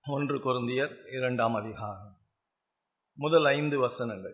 ஒன்று கொருந்தியர் இரண்டாம் அதிகாரம் முதல் ஐந்து வசனங்கள்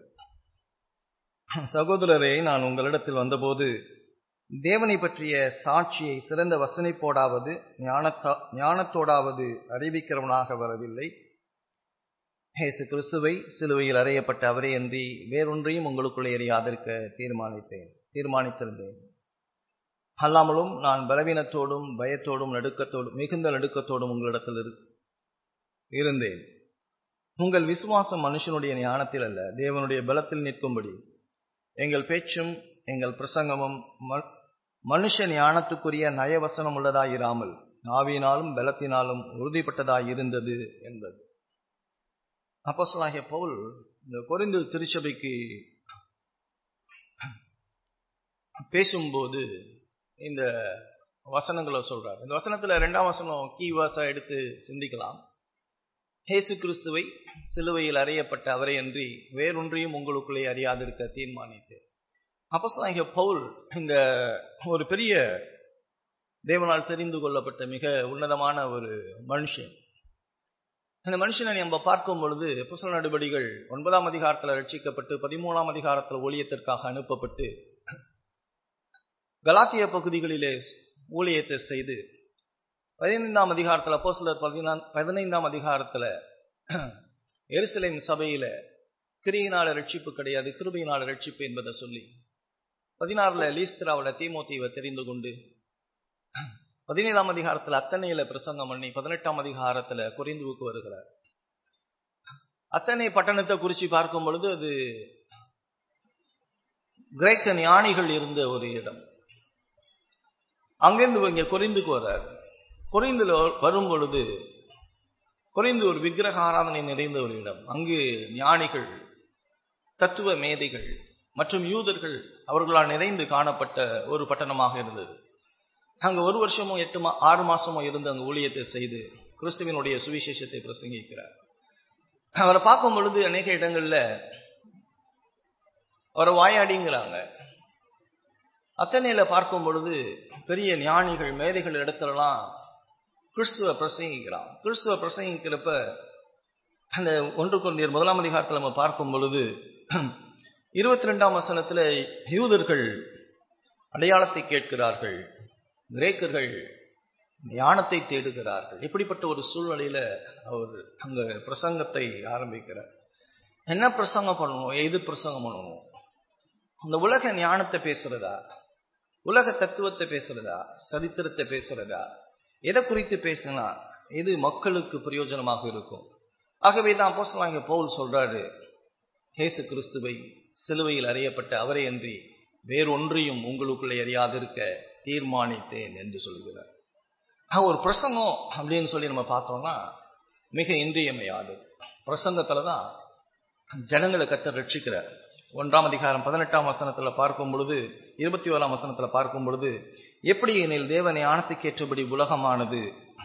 சகோதரரே நான் உங்களிடத்தில் வந்தபோது தேவனை பற்றிய சாட்சியை சிறந்த வசனைப்போடாவது ஞானத்தா ஞானத்தோடாவது அறிவிக்கிறவனாக வரவில்லை ஹேசு கிறிஸ்துவை சிலுவையில் அறையப்பட்ட அவரே அன்றி வேறொன்றையும் உங்களுக்குள்ளே எறியாதிருக்க தீர்மானித்தேன் தீர்மானித்திருந்தேன் அல்லாமலும் நான் பலவீனத்தோடும் பயத்தோடும் நடுக்கத்தோடும் மிகுந்த நடுக்கத்தோடும் உங்களிடத்தில் இருந்தேன் உங்கள் விசுவாசம் மனுஷனுடைய ஞானத்தில் அல்ல தேவனுடைய பலத்தில் நிற்கும்படி எங்கள் பேச்சும் எங்கள் பிரசங்கமும் மனுஷ ஞானத்துக்குரிய நயவசனம் உள்ளதாயிராமல் ஆவியினாலும் பலத்தினாலும் உறுதிப்பட்டதாய் இருந்தது என்பது அப்போசலாகிய பவுல் இந்த பொறிந்து திருச்சபைக்கு பேசும்போது இந்த வசனங்களை சொல்றார் இந்த வசனத்துல ரெண்டாம் வசனம் கீவாசா எடுத்து சிந்திக்கலாம் ஹேசு கிறிஸ்துவை சிலுவையில் அறியப்பட்ட அவரை அன்றி வேறொன்றையும் உங்களுக்குள்ளே அறியாதிருக்க தீர்மானித்து அப்போசலாகிய பவுல் இந்த ஒரு பெரிய தேவனால் தெரிந்து கொள்ளப்பட்ட மிக உன்னதமான ஒரு மனுஷன் அந்த மனுஷனை நம்ம பார்க்கும் பொழுது புசல நடவடிகள் ஒன்பதாம் அதிகாரத்தில் ரட்சிக்கப்பட்டு பதிமூணாம் அதிகாரத்தில் ஊழியத்திற்காக அனுப்பப்பட்டு கலாத்திய பகுதிகளிலே ஊழியத்தை செய்து பதினைந்தாம் அதிகாரத்தில் அப்போ சிலர் பதினா பதினைந்தாம் அதிகாரத்தில் எருசலேம் சபையில கிரியினால ரட்சிப்பு கிடையாது கிருபையினால ரட்சிப்பு என்பதை சொல்லி பதினாறுல லீஸ்திராவில் தீமோத்தீவை தெரிந்து கொண்டு பதினேழாம் அதிகாரத்துல அத்தனையில பிரசங்கம் பண்ணி பதினெட்டாம் அதிகாரத்துல குறைந்துவுக்கு வருகிறார் அத்தனை பட்டணத்தை குறிச்சு பார்க்கும் பொழுது அது கிரேக்க ஞானிகள் இருந்த ஒரு இடம் அங்கிருந்து இங்க குறைந்துக்கு வர்றார் குறைந்துல வரும் பொழுது குறைந்து ஒரு விக்கிரக ஆராதனை நிறைந்த ஒரு இடம் அங்கு ஞானிகள் தத்துவ மேதைகள் மற்றும் யூதர்கள் அவர்களால் நிறைந்து காணப்பட்ட ஒரு பட்டணமாக இருந்தது அங்க ஒரு வருஷமோ எட்டு மா ஆறு மாசமோ இருந்து அங்க ஊழியத்தை செய்து கிறிஸ்துவனுடைய சுவிசேஷத்தை பிரசங்கிக்கிறார் அவரை பார்க்கும் பொழுது அநேக இடங்கள்ல அவரை வாயாடிங்கிறாங்க அத்தனையில பார்க்கும் பொழுது பெரிய ஞானிகள் மேதைகள் இடத்துலலாம் கிறிஸ்துவ பிரசங்கிக்கிறான் கிறிஸ்துவ பிரசங்கிக்கிறப்ப அந்த ஒன்று கொண்டியர் முதலாம் அதிகாரத்தில் நம்ம பார்க்கும் பொழுது இருபத்தி ரெண்டாம் வசனத்துல யூதர்கள் அடையாளத்தை கேட்கிறார்கள் கிரேக்கர்கள் ஞானத்தை தேடுகிறார்கள் இப்படிப்பட்ட ஒரு சூழ்நிலையில அவர் அங்க பிரசங்கத்தை ஆரம்பிக்கிறார் என்ன பிரசங்கம் பண்ணணும் எது பிரசங்கம் பண்ணணும் அந்த உலக ஞானத்தை பேசுறதா உலக தத்துவத்தை பேசுறதா சரித்திரத்தை பேசுறதா எதை குறித்து பேசினா எது மக்களுக்கு பிரயோஜனமாக இருக்கும் ஆகவே தான் அப்போ சொல்லாங்க பவுல் சொல்றாரு ஹேசு கிறிஸ்துவை சிலுவையில் அறியப்பட்ட அவரை அன்றி வேறொன்றையும் உங்களுக்குள்ளே அறியாதிருக்க தீர்மானித்தேன் என்று சொல்கிறார் ஒரு பிரசங்கம் அப்படின்னு சொல்லி நம்ம பார்த்தோம்னா மிக இன்றியமையாது பிரசங்கத்துல தான் ஜனங்களை கத்த ரட்சிக்கிறார் ஒன்றாம் அதிகாரம் பதினெட்டாம் வசனத்துல பார்க்கும் பொழுது இருபத்தி ஓராம் வசனத்துல பார்க்கும் பொழுது எப்படி எனில் தேவ ஞானத்துக்கேற்றபடி உலகமானது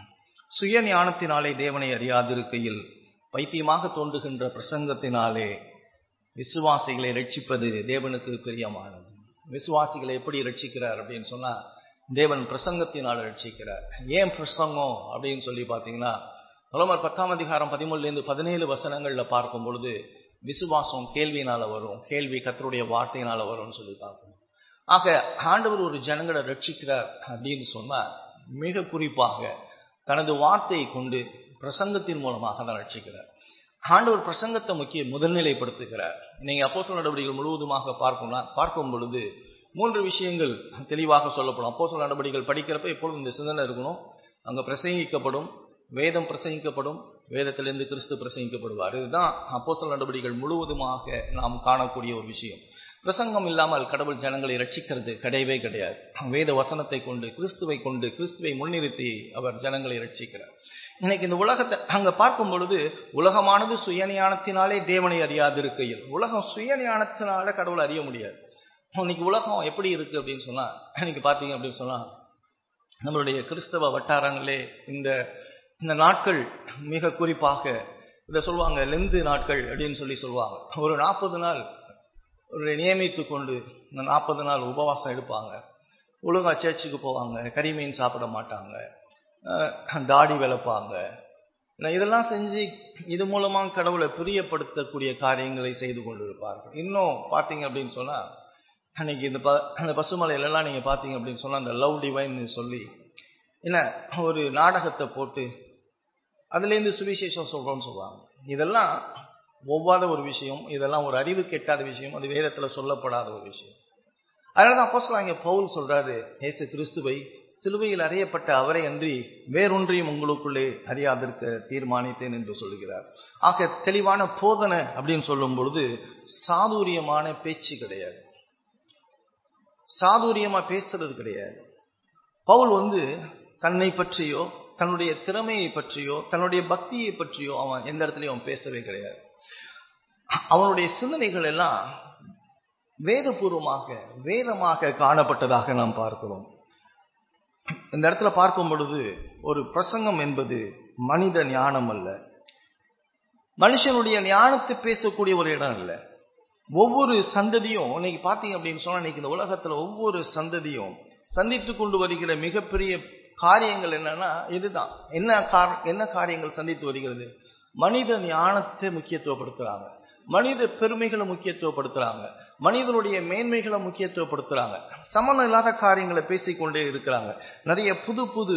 சுய ஞானத்தினாலே தேவனை அறியாதிருக்கையில் பைத்தியமாக தோன்றுகின்ற பிரசங்கத்தினாலே விசுவாசிகளை ரட்சிப்பது தேவனுக்கு பிரியமானது விசுவாசிகளை எப்படி ரட்சிக்கிறார் அப்படின்னு சொன்னா தேவன் பிரசங்கத்தினால் ரட்சிக்கிறார் ஏன் பிரசங்கம் அப்படின்னு சொல்லி பார்த்தீங்கன்னா ரோமர் பத்தாம் அதிகாரம் பதிமூணுலேருந்து பதினேழு வசனங்கள்ல பார்க்கும் பொழுது விசுவாசம் கேள்வியினால வரும் கேள்வி கத்தருடைய வார்த்தையினால வரும்னு சொல்லி பார்க்கணும் ஆக ஆண்டவர் ஒரு ஜனங்களை ரட்சிக்கிறார் அப்படின்னு சொன்னா மிக குறிப்பாக தனது வார்த்தையை கொண்டு பிரசங்கத்தின் மூலமாக தான் ரட்சிக்கிறார் ஆண்டவர் பிரசங்கத்தை முக்கிய முதல்நிலைப்படுத்துகிறார் நீங்க அப்போ சொல்ல நடவடிக்கைகள் முழுவதுமாக பார்க்கணும்னா பார்க்கும் பொழுது மூன்று விஷயங்கள் தெளிவாக சொல்லப்படும் அப்போ சொல்ல நடவடிக்கைகள் படிக்கிறப்ப எப்பொழுதும் இந்த சிந்தனை இருக்கணும் அங்க பிரசங்கிக்கப்படும் வேதம் பிரசங்கிக்கப்படும் வேதத்திலிருந்து கிறிஸ்து பிரசங்கிக்கப்படுவார் இதுதான் அப்போ சொல்ல நடவடிக்கைகள் முழுவதுமாக நாம் காணக்கூடிய ஒரு விஷயம் பிரசங்கம் இல்லாமல் கடவுள் ஜனங்களை ரட்சிக்கிறது கிடையவே கிடையாது வேத வசனத்தை கொண்டு கிறிஸ்துவை கொண்டு கிறிஸ்துவை முன்னிறுத்தி அவர் ஜனங்களை ரட்சிக்கிறார் இன்னைக்கு இந்த உலகத்தை அங்க பார்க்கும் பொழுது உலகமானது சுயஞானத்தினாலே தேவனை அறியாது இருக்கையில் உலகம் சுயஞானத்தினால கடவுளை அறிய முடியாது இன்னைக்கு உலகம் எப்படி இருக்கு அப்படின்னு சொன்னா இன்னைக்கு பாத்தீங்க அப்படின்னு சொன்னா நம்மளுடைய கிறிஸ்தவ வட்டாரங்களே இந்த இந்த நாட்கள் மிக குறிப்பாக இதை சொல்லுவாங்க லெந்து நாட்கள் அப்படின்னு சொல்லி சொல்லுவாங்க ஒரு நாற்பது நாள் ஒரு நியமித்து கொண்டு இந்த நாற்பது நாள் உபவாசம் எடுப்பாங்க ஒழுங்கா சர்ச்சுக்கு போவாங்க கறிமீன் சாப்பிட மாட்டாங்க தாடி விளப்பாங்க நான் இதெல்லாம் செஞ்சு இது மூலமா கடவுளை பிரியப்படுத்தக்கூடிய காரியங்களை செய்து கொண்டிருப்பார்கள் இன்னும் பார்த்தீங்க அப்படின்னு சொன்னா அன்னைக்கு இந்த ப அந்த பசுமலையிலலாம் நீங்க பார்த்தீங்க அப்படின்னு சொன்னா அந்த லவ் டிவைன் சொல்லி என்ன ஒரு நாடகத்தை போட்டு அதுலேருந்து சுவிசேஷம் சொல்றோம்னு சொல்லுவாங்க இதெல்லாம் ஒவ்வாத ஒரு விஷயம் இதெல்லாம் ஒரு அறிவு கெட்டாத விஷயம் அது வேதத்துல சொல்லப்படாத ஒரு விஷயம் அதனால அப்போ இங்க பவுல் சொல்றாரு ஏசு கிறிஸ்துவை சிலுவையில் அறியப்பட்ட அவரை அன்றி வேறொன்றையும் உங்களுக்குள்ளே அறியாதிருக்க தீர்மானித்தேன் என்று சொல்லுகிறார் ஆக தெளிவான போதனை அப்படின்னு சொல்லும் பொழுது சாதுரியமான பேச்சு கிடையாது சாதுரியமா பேசுறது கிடையாது பவுல் வந்து தன்னை பற்றியோ தன்னுடைய திறமையை பற்றியோ தன்னுடைய பக்தியை பற்றியோ அவன் எந்த இடத்துலயும் அவன் பேசவே கிடையாது அவனுடைய சிந்தனைகள் எல்லாம் வேதபூர்வமாக வேதமாக காணப்பட்டதாக நாம் பார்க்கிறோம் இந்த இடத்துல பார்க்கும் பொழுது ஒரு பிரசங்கம் என்பது மனித ஞானம் அல்ல மனுஷனுடைய ஞானத்தை பேசக்கூடிய ஒரு இடம் இல்லை ஒவ்வொரு சந்ததியும் இன்னைக்கு பார்த்தீங்க அப்படின்னு சொன்னா இன்னைக்கு இந்த உலகத்துல ஒவ்வொரு சந்ததியும் சந்தித்து கொண்டு வருகிற மிகப்பெரிய காரியங்கள் என்னன்னா இதுதான் என்ன கார் என்ன காரியங்கள் சந்தித்து வருகிறது மனித ஞானத்தை முக்கியத்துவப்படுத்துறாங்க மனித பெருமைகளை முக்கியத்துவப்படுத்துறாங்க மனிதனுடைய மேன்மைகளை முக்கியத்துவப்படுத்துறாங்க சமணம் இல்லாத காரியங்களை பேசிக்கொண்டே இருக்கிறாங்க நிறைய புது புது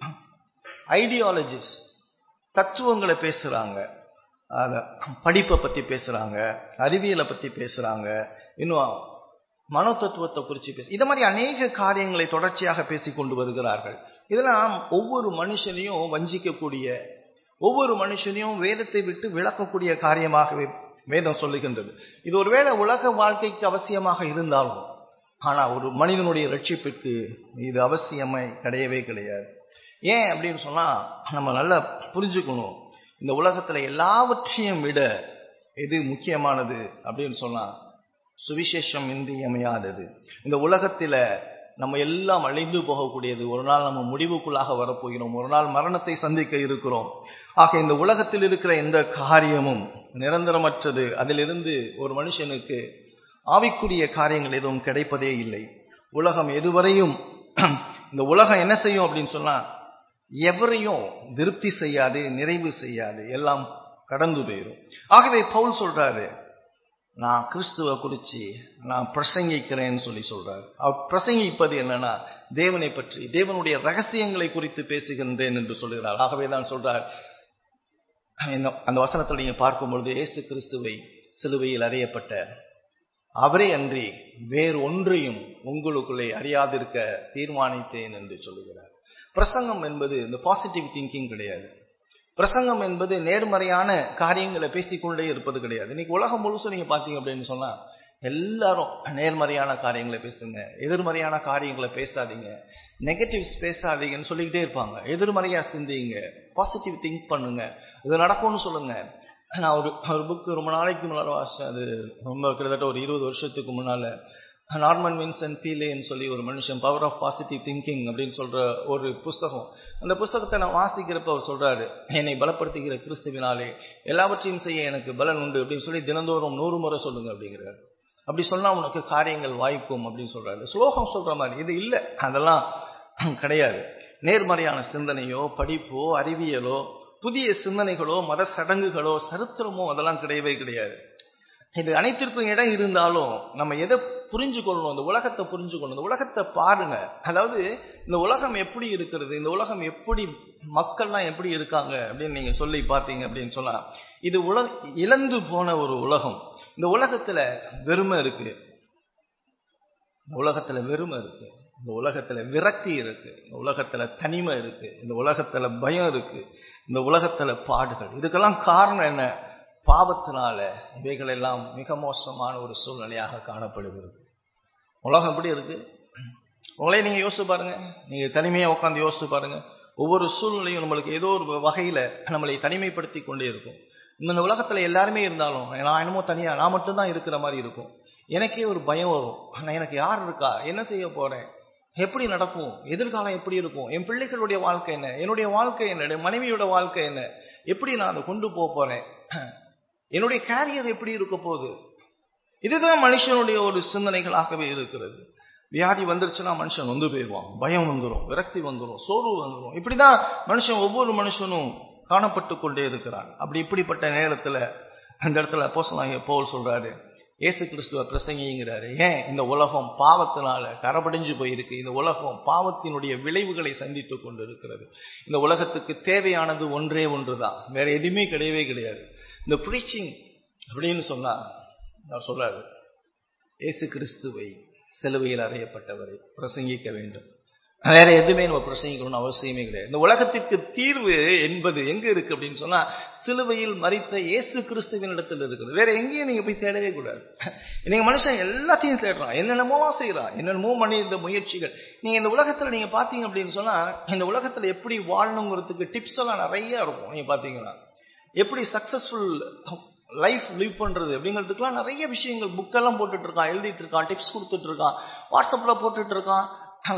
ஐடியாலஜிஸ் தத்துவங்களை பேசுறாங்க படிப்பை பத்தி பேசுறாங்க அறிவியலை பத்தி பேசுறாங்க இன்னும் மனோ தத்துவத்தை குறித்து பேச இந்த மாதிரி அநேக காரியங்களை தொடர்ச்சியாக பேசிக் கொண்டு வருகிறார்கள் இதெல்லாம் ஒவ்வொரு மனுஷனையும் வஞ்சிக்கக்கூடிய ஒவ்வொரு மனுஷனையும் வேதத்தை விட்டு விளக்கக்கூடிய காரியமாகவே வேதம் சொல்லுகின்றது இது ஒருவேளை உலக வாழ்க்கைக்கு அவசியமாக இருந்தாலும் ஆனா ஒரு மனிதனுடைய ரட்சிப்புக்கு இது அவசியமே கிடையவே கிடையாது ஏன் அப்படின்னு சொன்னா நம்ம நல்லா புரிஞ்சுக்கணும் இந்த உலகத்துல எல்லாவற்றையும் விட எது முக்கியமானது அப்படின்னு சொன்னா சுவிசேஷம் இன்றியமையாதது இந்த உலகத்துல நம்ம எல்லாம் அழிந்து போகக்கூடியது ஒரு நாள் நம்ம முடிவுக்குள்ளாக வரப்போகிறோம் ஒரு நாள் மரணத்தை சந்திக்க இருக்கிறோம் ஆக இந்த உலகத்தில் இருக்கிற எந்த காரியமும் நிரந்தரமற்றது அதிலிருந்து ஒரு மனுஷனுக்கு ஆவிக்குரிய காரியங்கள் எதுவும் கிடைப்பதே இல்லை உலகம் எதுவரையும் இந்த உலகம் என்ன செய்யும் அப்படின்னு சொன்னா எவரையும் திருப்தி செய்யாது நிறைவு செய்யாது எல்லாம் கடந்து போயிடும் ஆகவே பவுல் சொல்றாரு நான் கிறிஸ்துவ குறிச்சு நான் பிரசங்கிக்கிறேன்னு சொல்லி சொல்றாரு அவர் பிரசங்கிப்பது என்னன்னா தேவனை பற்றி தேவனுடைய ரகசியங்களை குறித்து பேசுகின்றேன் என்று சொல்கிறார் ஆகவே தான் சொல்றார் அந்த வசனத்தில் நீங்க பார்க்கும் பொழுது ஏசு கிறிஸ்துவை சிலுவையில் அறியப்பட்ட அவரே அன்றி வேறு ஒன்றையும் உங்களுக்குள்ளே அறியாதிருக்க தீர்மானித்தேன் என்று சொல்லுகிறார் பிரசங்கம் என்பது இந்த பாசிட்டிவ் திங்கிங் கிடையாது பிரசங்கம் என்பது நேர்மறையான காரியங்களை பேசிக்கொண்டே இருப்பது கிடையாது இன்னைக்கு உலகம் முழுசும் நீங்க பாத்தீங்க அப்படின்னு சொன்னா எல்லாரும் நேர்மறையான காரியங்களை பேசுங்க எதிர்மறையான காரியங்களை பேசாதீங்க நெகட்டிவ்ஸ் பேசாதீங்கன்னு சொல்லிக்கிட்டே இருப்பாங்க எதிர்மறையா சிந்திங்க பாசிட்டிவ் திங்க் பண்ணுங்க இது நடக்கும்னு சொல்லுங்க நான் ஒரு ஒரு புக்கு ரொம்ப நாளைக்கு முன்னால வாசிச்சேன் அது ரொம்ப கிட்டத்தட்ட ஒரு இருபது வருஷத்துக்கு முன்னால நார்மன் வின்சன் பீலேன்னு சொல்லி ஒரு மனுஷன் பவர் ஆஃப் பாசிட்டிவ் திங்கிங் அப்படின்னு சொல்ற ஒரு புஸ்தகம் அந்த புஸ்தகத்தை நான் வாசிக்கிறப்ப அவர் சொல்றாரு என்னை பலப்படுத்துகிற கிறிஸ்துவினாலே எல்லாவற்றையும் செய்ய எனக்கு பலன் உண்டு அப்படின்னு சொல்லி தினந்தோறும் நூறு முறை சொல்லுங்க அப்படிங்கிறார் அப்படி சொன்னா உனக்கு காரியங்கள் வாய்க்கும் அப்படின்னு சொல்றாரு ஸ்லோகம் சொல்ற மாதிரி இது இல்லை அதெல்லாம் கிடையாது நேர்மறையான சிந்தனையோ படிப்போ அறிவியலோ புதிய சிந்தனைகளோ மத சடங்குகளோ சரித்திரமோ அதெல்லாம் கிடையவே கிடையாது இது அனைத்திற்கும் இடம் இருந்தாலும் நம்ம எதை புரிஞ்சு கொள்ளணும் இந்த உலகத்தை புரிஞ்சு கொள்ளணும் இந்த உலகத்தை பாருங்க அதாவது இந்த உலகம் எப்படி இருக்கிறது இந்த உலகம் எப்படி மக்கள்லாம் எப்படி இருக்காங்க அப்படின்னு நீங்க சொல்லி பார்த்தீங்க அப்படின்னு சொன்னா இது உல இழந்து போன ஒரு உலகம் இந்த உலகத்துல வெறுமை இருக்கு இந்த உலகத்துல வெறுமை இருக்கு இந்த உலகத்துல விரக்தி இருக்கு இந்த உலகத்துல தனிமை இருக்கு இந்த உலகத்துல பயம் இருக்கு இந்த உலகத்துல பாடுகள் இதுக்கெல்லாம் காரணம் என்ன பாவத்தினால இவைகள் எல்லாம் மிக மோசமான ஒரு சூழ்நிலையாக காணப்படுகிறது உலகம் எப்படி இருக்கு உங்களே நீங்க யோசிச்சு பாருங்க நீங்க தனிமையா உட்காந்து யோசிச்சு பாருங்க ஒவ்வொரு சூழ்நிலையும் நம்மளுக்கு ஏதோ ஒரு வகையில நம்மளை தனிமைப்படுத்தி கொண்டே இருக்கும் இந்த உலகத்துல எல்லாருமே இருந்தாலும் நான் என்னமோ தனியா நான் மட்டும்தான் இருக்கிற மாதிரி இருக்கும் எனக்கே ஒரு பயம் வரும் நான் எனக்கு யார் இருக்கா என்ன செய்ய போறேன் எப்படி நடக்கும் எதிர்காலம் எப்படி இருக்கும் என் பிள்ளைகளுடைய வாழ்க்கை என்ன என்னுடைய வாழ்க்கை என்ன என் மனைவியோட வாழ்க்கை என்ன எப்படி நான் அதை கொண்டு போக போறேன் என்னுடைய கேரியர் எப்படி இருக்க போகுது இதுதான் மனுஷனுடைய ஒரு சிந்தனைகளாகவே இருக்கிறது வியாதி வந்துருச்சுன்னா மனுஷன் வந்து போயிடுவான் பயம் வந்துடும் விரக்தி வந்துடும் சோர்வு வந்துடும் இப்படிதான் மனுஷன் ஒவ்வொரு மனுஷனும் காணப்பட்டு கொண்டே இருக்கிறான் அப்படி இப்படிப்பட்ட நேரத்துல அந்த இடத்துல அப்போஸ்தலனாகிய பவுல் சொல்றாரு இயேசு கிறிஸ்துவ பிரசங்கிங்கிறாரு ஏன் இந்த உலகம் பாவத்தினால கரபடிஞ்சு போயிருக்கு இந்த உலகம் பாவத்தினுடைய விளைவுகளை சந்தித்து கொண்டு இருக்கிறது இந்த உலகத்துக்கு தேவையானது ஒன்றே ஒன்றுதான் வேற எதுவுமே கிடையவே கிடையாது இந்த ப்ரீச்சிங் அப்படின்னு சொன்னா அவர் சொல்றாரு இயேசு கிறிஸ்துவை சிலுவையில் அறையப்பட்டவரை பிரசங்கிக்க வேண்டும் வேற எதுவுமே நம்ம பிரசங்கிக்கணும்னு அவசியமே கிடையாது இந்த உலகத்திற்கு தீர்வு என்பது எங்க இருக்கு அப்படின்னு சொன்னா சிலுவையில் மறித்த இயேசு கிறிஸ்துவின் இடத்துல இருக்குது வேற எங்கேயும் நீங்க போய் தேடவே கூடாது நீங்க மனுஷன் எல்லாத்தையும் தேடுறான் என்னென்னமோ செய்யறான் என்னென்னமோ பண்ணி இந்த முயற்சிகள் நீங்க இந்த உலகத்துல நீங்க பாத்தீங்க அப்படின்னு சொன்னா இந்த உலகத்துல எப்படி வாழணுங்கிறதுக்கு டிப்ஸ் எல்லாம் நிறைய இருக்கும் நீங்க பாத்தீங்கன்னா எப்படி சக்சஸ்ஃபுல் லைஃப் லிவ் பண்றது அப்படிங்கிறதுக்குலாம் நிறைய விஷயங்கள் புக்கெல்லாம் போட்டுட்டு இருக்கான் எழுதிட்டு இருக்கான் டிப்ஸ் கொடுத்துட்டு இருக்கான் வாட்ஸ்அப்ல போட்டுட்டு இருக்கான்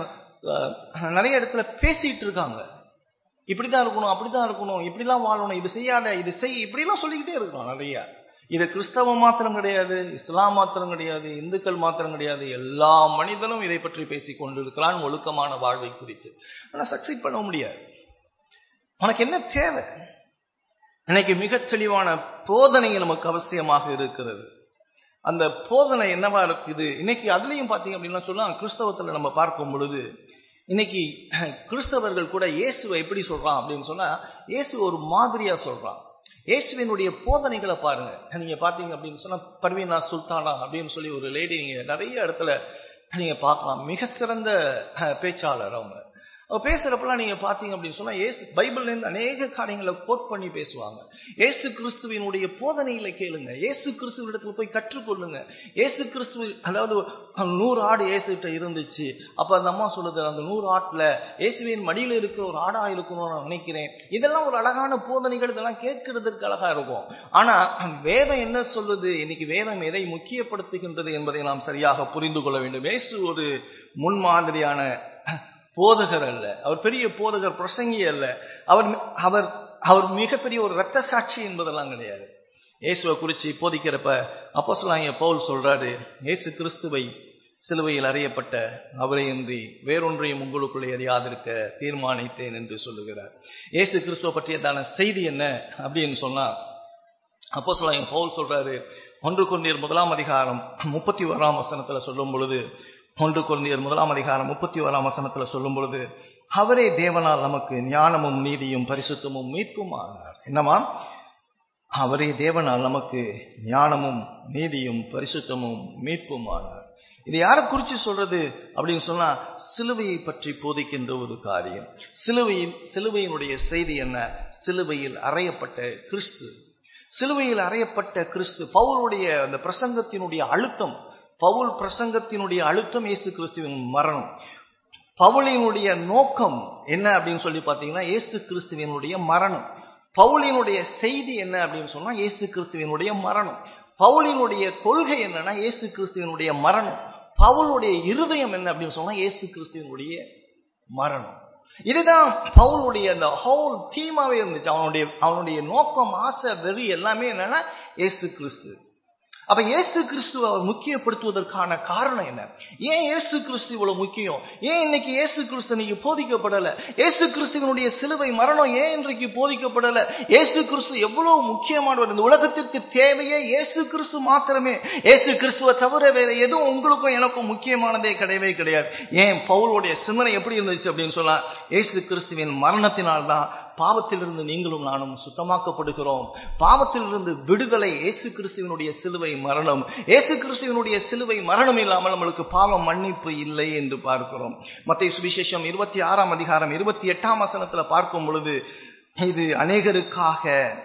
நிறைய இடத்துல பேசிட்டு இருக்காங்க இப்படிதான் இருக்கணும் அப்படிதான் இருக்கணும் இப்படிலாம் வாழணும் இது செய்யாத இது செய் இப்படிலாம் சொல்லிக்கிட்டே இருக்கான் நிறைய இது கிறிஸ்தவ மாத்திரம் கிடையாது இஸ்லாம் மாத்திரம் கிடையாது இந்துக்கள் மாத்திரம் கிடையாது எல்லா மனிதனும் இதை பற்றி பேசிக் கொண்டிருக்கிறான் ஒழுக்கமான வாழ்வை குறித்து ஆனா சக்சீட் பண்ண முடியாது உனக்கு என்ன தேவை இன்னைக்கு மிக தெளிவான போதனை நமக்கு அவசியமாக இருக்கிறது அந்த போதனை என்னவா இருக்குது இன்னைக்கு அதுலயும் பாத்தீங்க அப்படின்னா சொன்னா கிறிஸ்தவத்துல நம்ம பார்க்கும் பொழுது இன்னைக்கு கிறிஸ்தவர்கள் கூட இயேசுவை எப்படி சொல்றான் அப்படின்னு சொன்னா இயேசு ஒரு மாதிரியா சொல்றான் இயேசுவினுடைய போதனைகளை பாருங்க நீங்க பாத்தீங்க அப்படின்னு சொன்னா பர்வீனா சுல்தானா அப்படின்னு சொல்லி ஒரு லேடி நீங்க நிறைய இடத்துல நீங்க பார்க்கலாம் மிக சிறந்த பேச்சாளர் அவங்க அவர் பேசுறப்பெல்லாம் நீங்க பாத்தீங்க அப்படின்னு சொன்னா ஏசு பைபிள்ல இருந்து அநேக காரியங்களை கோட் பண்ணி பேசுவாங்க ஏசு கிறிஸ்துவினுடைய போதனைகளை கேளுங்க ஏசு கிறிஸ்துவ இடத்துல போய் கற்றுக்கொள்ளுங்க ஏசு கிறிஸ்துவ அதாவது நூறு ஆடு ஏசுகிட்ட இருந்துச்சு அப்ப அந்த அம்மா சொல்லுது அந்த நூறு ஆட்டுல இயேசுவின் மடியில இருக்கிற ஒரு ஆடா இருக்கணும்னு நான் நினைக்கிறேன் இதெல்லாம் ஒரு அழகான போதனைகள் இதெல்லாம் கேட்கறதுக்கு அழகா இருக்கும் ஆனா வேதம் என்ன சொல்லுது இன்னைக்கு வேதம் எதை முக்கியப்படுத்துகின்றது என்பதை நாம் சரியாக புரிந்து கொள்ள வேண்டும் ஏசு ஒரு முன்மாதிரியான போதகர் அல்ல அவர் பெரிய போதகர் பிரசங்கி அல்ல அவர் அவர் அவர் மிகப்பெரிய ஒரு ரத்த சாட்சி என்பதெல்லாம் கிடையாது இயேசுவை குறித்து போதிக்கிறப்ப அப்போ சொல்லாங்க பவுல் சொல்றாரு இயேசு கிறிஸ்துவை சிலுவையில் அறியப்பட்ட அவரையின்றி வேறொன்றையும் உங்களுக்குள்ளே அறியாதிருக்க தீர்மானித்தேன் என்று சொல்லுகிறார் இயேசு கிறிஸ்துவ பற்றியதான செய்தி என்ன அப்படின்னு சொன்னா அப்போ சொல்லாங்க பவுல் சொல்றாரு ஒன்று கொண்டீர் முதலாம் அதிகாரம் முப்பத்தி ஓராம் வசனத்துல சொல்லும் பொழுது ஒன்று குழந்தையர் முதலாம் அதிகாரம் முப்பத்தி ஓராம் வசனத்துல சொல்லும் பொழுது அவரே தேவனால் நமக்கு ஞானமும் நீதியும் பரிசுத்தமும் மீட்புமானார் என்னமா அவரே தேவனால் நமக்கு ஞானமும் நீதியும் பரிசுத்தமும் மீட்புமானார் இது யாரை குறிச்சு சொல்றது அப்படின்னு சொன்னா சிலுவையை பற்றி போதிக்கின்ற ஒரு காரியம் சிலுவையில் சிலுவையினுடைய செய்தி என்ன சிலுவையில் அறையப்பட்ட கிறிஸ்து சிலுவையில் அறையப்பட்ட கிறிஸ்து பவுலுடைய அந்த பிரசங்கத்தினுடைய அழுத்தம் பவுல் பிரசங்கத்தினுடைய அழுத்தம் இயேசு கிறிஸ்துவின் மரணம் பவுலினுடைய நோக்கம் என்ன அப்படின்னு சொல்லி பார்த்தீங்கன்னா இயேசு கிறிஸ்துவினுடைய மரணம் பவுலினுடைய செய்தி என்ன அப்படின்னு சொன்னா இயேசு கிறிஸ்துவினுடைய மரணம் பவுலினுடைய கொள்கை என்னன்னா இயேசு கிறிஸ்துவினுடைய மரணம் பவுலுடைய இருதயம் என்ன அப்படின்னு சொன்னா இயேசு கிறிஸ்துவினுடைய மரணம் இதுதான் பவுலுடைய அந்த ஹோல் தீமாவே இருந்துச்சு அவனுடைய அவனுடைய நோக்கம் ஆசை வெறி எல்லாமே என்னன்னா இயேசு கிறிஸ்து அப்ப இயேசு கிறிஸ்துவ அவர் முக்கியப்படுத்துவதற்கான காரணம் என்ன ஏன் இயேசு கிறிஸ்து இவ்வளவு முக்கியம் ஏன் இன்னைக்கு இயேசு கிறிஸ்து இன்னைக்கு போதிக்கப்படல இயேசு கிறிஸ்துவனுடைய சிலுவை மரணம் ஏன் இன்றைக்கு போதிக்கப்படல இயேசு கிறிஸ்து எவ்வளவு முக்கியமானவர் இந்த உலகத்திற்கு தேவையே இயேசு கிறிஸ்து மாத்திரமே இயேசு கிறிஸ்துவ தவிர வேற எதுவும் உங்களுக்கும் எனக்கும் முக்கியமானதே கிடையவே கிடையாது ஏன் பவுலுடைய சிந்தனை எப்படி இருந்துச்சு அப்படின்னு சொன்னா இயேசு கிறிஸ்துவின் மரணத்தினால்தான் பாவத்திலிருந்து நீங்களும் நானும் சுத்தமாக்கப்படுகிறோம் பாவத்திலிருந்து விடுதலை இயேசு கிறிஸ்துவனுடைய சிலுவை மரணம் இயேசு கிறிஸ்துவனுடைய சிலுவை மரணம் இல்லாமல் நம்மளுக்கு பாவம் மன்னிப்பு இல்லை என்று பார்க்கிறோம் மத்திய சுவிசேஷம் இருபத்தி ஆறாம் அதிகாரம் இருபத்தி எட்டாம் வசனத்துல பார்க்கும் பொழுது இது அநேகருக்காக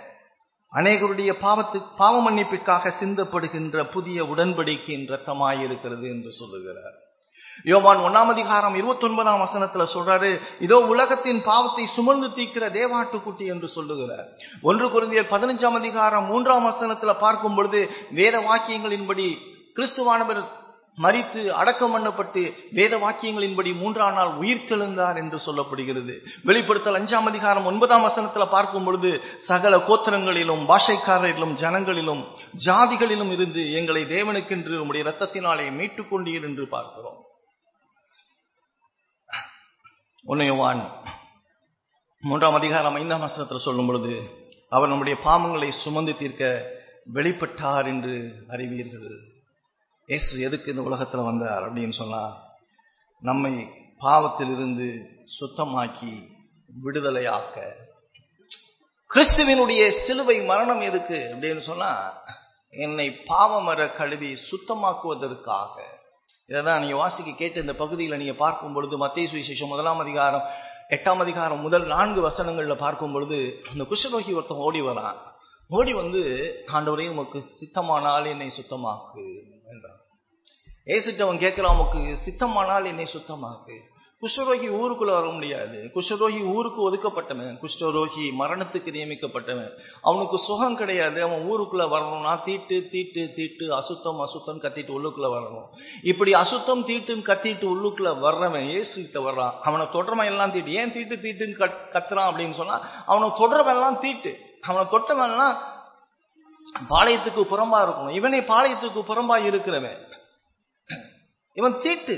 அநேகருடைய பாவத்து பாவ மன்னிப்பிற்காக சிந்தப்படுகின்ற புதிய உடன்படிக்கையின் ரத்தமாயிருக்கிறது என்று சொல்லுகிறார் யோவான் ஒன்னாம் அதிகாரம் இருபத்தி ஒன்பதாம் வசனத்துல சொல்றாரு இதோ உலகத்தின் பாவத்தை சுமந்து தீக்கிற தேவாட்டுக்குட்டி என்று சொல்லுகிறார் ஒன்று குருந்தியர் பதினஞ்சாம் அதிகாரம் மூன்றாம் வசனத்துல பார்க்கும் பொழுது வேத வாக்கியங்களின்படி கிறிஸ்துவானவர் மறித்து அடக்கம் பண்ணப்பட்டு வேத வாக்கியங்களின்படி மூன்றாம் நாள் உயிர் தெழுந்தார் என்று சொல்லப்படுகிறது வெளிப்படுத்தல் அஞ்சாம் அதிகாரம் ஒன்பதாம் வசனத்துல பார்க்கும் பொழுது சகல கோத்திரங்களிலும் பாஷைக்காரரிலும் ஜனங்களிலும் ஜாதிகளிலும் இருந்து எங்களை தேவனுக்கென்று உடைய ரத்தத்தினாலே மீட்டுக் கொண்டீர் என்று பார்க்கிறோம் உன்னையவான் மூன்றாம் அதிகாரம் ஐந்தாம் வசனத்தில் சொல்லும் பொழுது அவர் நம்முடைய பாவங்களை சுமந்து தீர்க்க வெளிப்பட்டார் என்று அறிவீர்கள் இயேசு எதுக்கு இந்த உலகத்துல வந்தார் அப்படின்னு சொன்னா நம்மை பாவத்திலிருந்து சுத்தமாக்கி விடுதலையாக்க கிறிஸ்துவினுடைய சிலுவை மரணம் எதுக்கு அப்படின்னு சொன்னா என்னை பாவமர கழுவி சுத்தமாக்குவதற்காக இதைதான் நீங்க வாசிக்க கேட்டு இந்த பகுதியில் நீங்க பார்க்கும் பொழுது மத்திய சுவிசேஷம் முதலாம் அதிகாரம் எட்டாம் அதிகாரம் முதல் நான்கு வசனங்கள்ல பார்க்கும் பொழுது அந்த குஷ்டரோகி ஒருத்தன் ஓடி வரான் ஓடி வந்து ஆண்டவரே உமக்கு சித்தமானால் என்னை சுத்தமாக்கு என்றான் ஏசிட்டு அவன் கேட்கிறான் உமக்கு சித்தமானால் என்னை சுத்தமாக்கு குஷ்டரோகி ஊருக்குள்ள வர முடியாது குஷ்டரோகி ஊருக்கு ஒதுக்கப்பட்டவன் குஷ்டரோகி மரணத்துக்கு நியமிக்கப்பட்டவன் அவனுக்கு சுகம் கிடையாது அவன் ஊருக்குள்ள வரணும்னா தீட்டு தீட்டு தீட்டு அசுத்தம் அசுத்தம் கத்திட்டு உள்ளுக்குள்ள வரணும் இப்படி அசுத்தம் தீட்டுன்னு கத்திட்டு உள்ளுக்குள்ள வர்றவன் ஏசுகிட்ட வர்றான் அவனை தொடரவன் எல்லாம் தீட்டு ஏன் தீட்டு தீட்டுன்னு கத்துறான் அப்படின்னு சொன்னா அவனை தொடரவன் எல்லாம் தீட்டு அவனை தொட்டவன்லாம் பாளையத்துக்கு புறம்பா இருக்கணும் இவனே பாளையத்துக்கு புறம்பா இருக்கிறவன் இவன் தீட்டு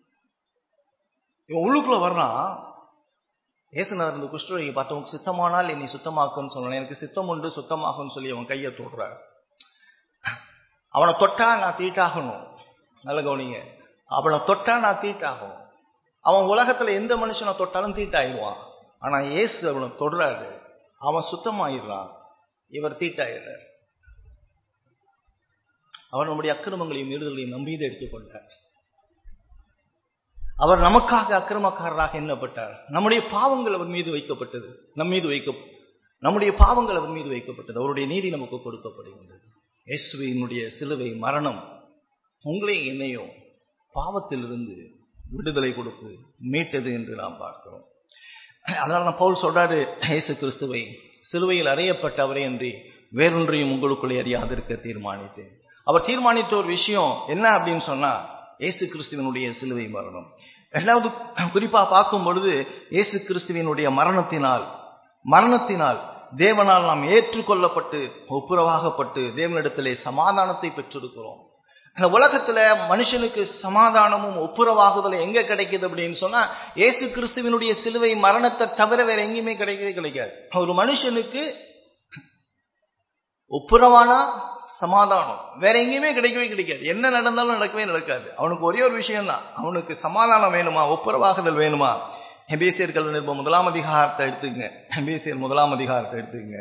இவன் உள்ளுக்குள்ள வர்றான் ஏசுனார் இந்த குஷ்டரோகி பார்த்தவங்க சித்தமானால் என்னை சுத்தமாக்குன்னு சொன்னான் எனக்கு சித்தம் உண்டு சுத்தமாகும்னு சொல்லி அவன் கையை தொடுறார் அவனை தொட்டா நான் தீட்டாகணும் நல்ல கவனிங்க அவனை தொட்டா நான் தீட்டாகும் அவன் உலகத்துல எந்த மனுஷனை தொட்டாலும் தீட்டாயிடுவான் ஆனா ஏசு அவனை தொடுறாரு அவன் சுத்தமாயிடுறான் இவர் தீட்டாயிடுறார் அவர் நம்முடைய அக்கிரமங்களையும் மீறுதலையும் நம்பீதை எடுத்துக்கொண்டார் அவர் நமக்காக அக்கிரமக்காரராக எண்ணப்பட்டார் நம்முடைய பாவங்கள் அவர் மீது வைக்கப்பட்டது நம் மீது வைக்க நம்முடைய பாவங்கள் அவர் மீது வைக்கப்பட்டது அவருடைய நீதி நமக்கு கொடுக்கப்படுகின்றது இயேசுவினுடைய சிலுவை மரணம் உங்களையும் என்னையும் பாவத்திலிருந்து விடுதலை கொடுத்து மீட்டது என்று நாம் பார்க்கிறோம் அதனால நான் பவுல் சொல்றாரு இயேசு கிறிஸ்துவை சிலுவையில் அறையப்பட்ட அவரே அன்றி வேறொன்றையும் உங்களுக்குள்ளே அறியாதிருக்க தீர்மானித்தேன் அவர் தீர்மானித்த ஒரு விஷயம் என்ன அப்படின்னு சொன்னா இயேசு கிறிஸ்துவனுடைய சிலுவை மரணம் இரண்டாவது குறிப்பா பார்க்கும் பொழுது இயேசு கிறிஸ்துவனுடைய மரணத்தினால் மரணத்தினால் தேவனால் நாம் ஏற்றுக்கொள்ளப்பட்டு ஒப்புரவாகப்பட்டு தேவனிடத்திலே சமாதானத்தை பெற்றிருக்கிறோம் இந்த உலகத்துல மனுஷனுக்கு சமாதானமும் ஒப்புரவாகுதலும் எங்க கிடைக்குது அப்படின்னு சொன்னா இயேசு கிறிஸ்துவனுடைய சிலுவை மரணத்தை தவிர வேற எங்கேயுமே கிடைக்கவே கிடைக்காது ஒரு மனுஷனுக்கு ஒப்புரவானா சமாதானம் வேற எங்கேயுமே கிடைக்கவே கிடைக்காது என்ன நடந்தாலும் நடக்கவே நடக்காது அவனுக்கு ஒரே ஒரு விஷயம் தான் அவனுக்கு சமாதானம் வேணுமா ஒப்புரவாகுதல் வேணுமா ஹெபேசியர்கள் நிருபம் முதலாம் அதிகாரத்தை எடுத்துங்க ஹெபேசியர் முதலாம் அதிகாரத்தை எடுத்துங்க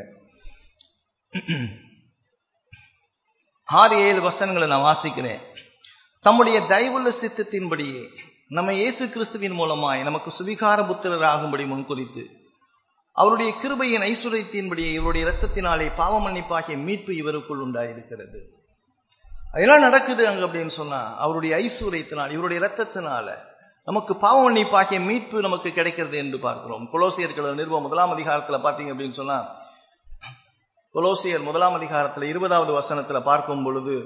ஆறு ஏழு வசனங்களை நான் வாசிக்கிறேன் தம்முடைய தயவுள்ள சித்தத்தின்படியே நம்ம இயேசு கிறிஸ்துவின் மூலமாய் நமக்கு சுவிகார புத்திரர் ஆகும்படி முன்குறித்து அவருடைய கிருபையின் ஐஸ்வர்யத்தின்படியே இவருடைய இரத்தத்தினாலே பாவ மன்னிப்பாகிய மீட்பு இவருக்குள் உண்டாயிருக்கிறது அதெல்லாம் நடக்குது அங்க அப்படின்னு சொன்னா அவருடைய ஐஸ்வர்யத்தினால் இவருடைய இரத்தத்தினால நமக்கு பாவ மன்னிப்பாகிய மீட்பு நமக்கு கிடைக்கிறது என்று பார்க்கிறோம் கொலோசியர்கள் நிறுவனம் முதலாம் அதிகாரத்துல பாத்தீங்க அப்படின்னு சொன்னா கொலோசியர் முதலாம் அதிகாரத்துல இருபதாவது வசனத்துல பார்க்கும் பொழுது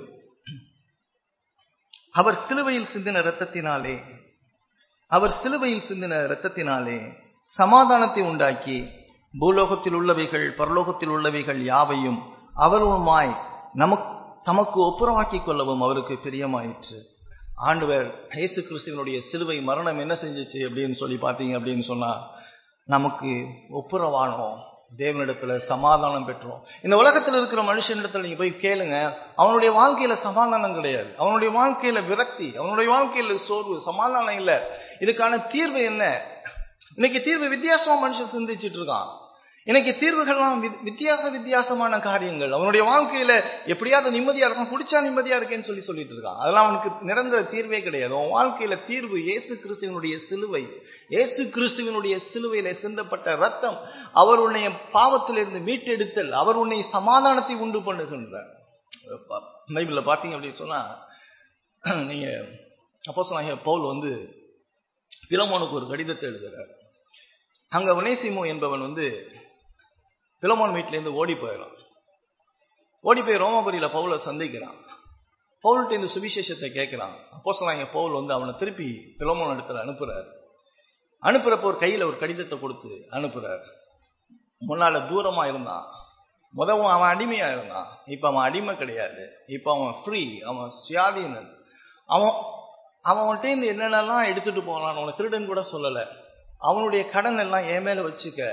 அவர் சிலுவையில் சிந்தின இரத்தத்தினாலே அவர் சிலுவையில் சிந்தின இரத்தத்தினாலே சமாதானத்தை உண்டாக்கி பூலோகத்தில் உள்ளவைகள் பரலோகத்தில் உள்ளவைகள் யாவையும் அவருமாய் நமக்கு தமக்கு ஒப்புரவாக்கிக் கொள்ளவும் அவருக்கு பிரியமாயிற்று ஆண்டவர் இயேசு கிறிஸ்துவனுடைய சிலுவை மரணம் என்ன செஞ்சுச்சு அப்படின்னு சொல்லி பார்த்தீங்க அப்படின்னு சொன்னா நமக்கு ஒப்புரவானோம் தேவனிடத்துல சமாதானம் பெற்றோம் இந்த உலகத்தில் இருக்கிற மனுஷனிடத்துல நீங்க போய் கேளுங்க அவனுடைய வாழ்க்கையில சமாதானம் கிடையாது அவனுடைய வாழ்க்கையில விரக்தி அவனுடைய வாழ்க்கையில சோர்வு சமாதானம் இல்லை இதுக்கான தீர்வு என்ன இன்னைக்கு தீர்வு வித்தியாசமா மனுஷன் சிந்திச்சிட்டு இருக்கான் இன்னைக்கு தீர்வுகள்லாம் வித்தியாச வித்தியாசமான காரியங்கள் அவனுடைய வாழ்க்கையில எப்படியாவது நிம்மதியா இருக்கும் குடிச்சா நிம்மதியா இருக்கேன்னு சொல்லி சொல்லிட்டு இருக்கான் அதெல்லாம் அவனுக்கு நிரந்தர தீர்வே கிடையாது அவன் வாழ்க்கையில தீர்வு இயேசு கிறிஸ்துவனுடைய சிலுவை இயேசு கிறிஸ்துவனுடைய சிலுவையில சிந்தப்பட்ட ரத்தம் அவர் உன்னை பாவத்திலிருந்து மீட்டெடுத்தல் அவர் உன்னை சமாதானத்தை உண்டு பண்ணுகின்றார் பைபிள்ல பாத்தீங்க அப்படின்னு சொன்னா நீங்க அப்போ சொன்னாங்க பவுல் வந்து பிலமோனுக்கு ஒரு கடிதத்தை எழுதுறார் அங்க உனேசிமோ என்பவன் வந்து பிலமோன் வீட்டிலேருந்து ஓடி போயிடும் ஓடி போய் ரோமபுரியில பவுலை சந்திக்கிறான் பவுல்கிட்ட இந்த சுவிசேஷத்தை கேட்கிறான் அப்போ சொன்னாங்க பவுல் வந்து அவனை திருப்பி பிலமோன் இடத்துல அனுப்புறாரு அனுப்புறப்போ ஒரு கையில ஒரு கடிதத்தை கொடுத்து அனுப்புறாரு முன்னால தூரமா இருந்தான் முதவும் அவன் அடிமையா இருந்தான் இப்ப அவன் அடிமை கிடையாது இப்ப அவன் ஃப்ரீ அவன் சுயாதீனன் அவன் அவன்கிட்ட இருந்து என்னென்னலாம் எடுத்துட்டு போனான் அவனை திருடன் கூட சொல்லல அவனுடைய கடன் எல்லாம் என் மேல வச்சுக்க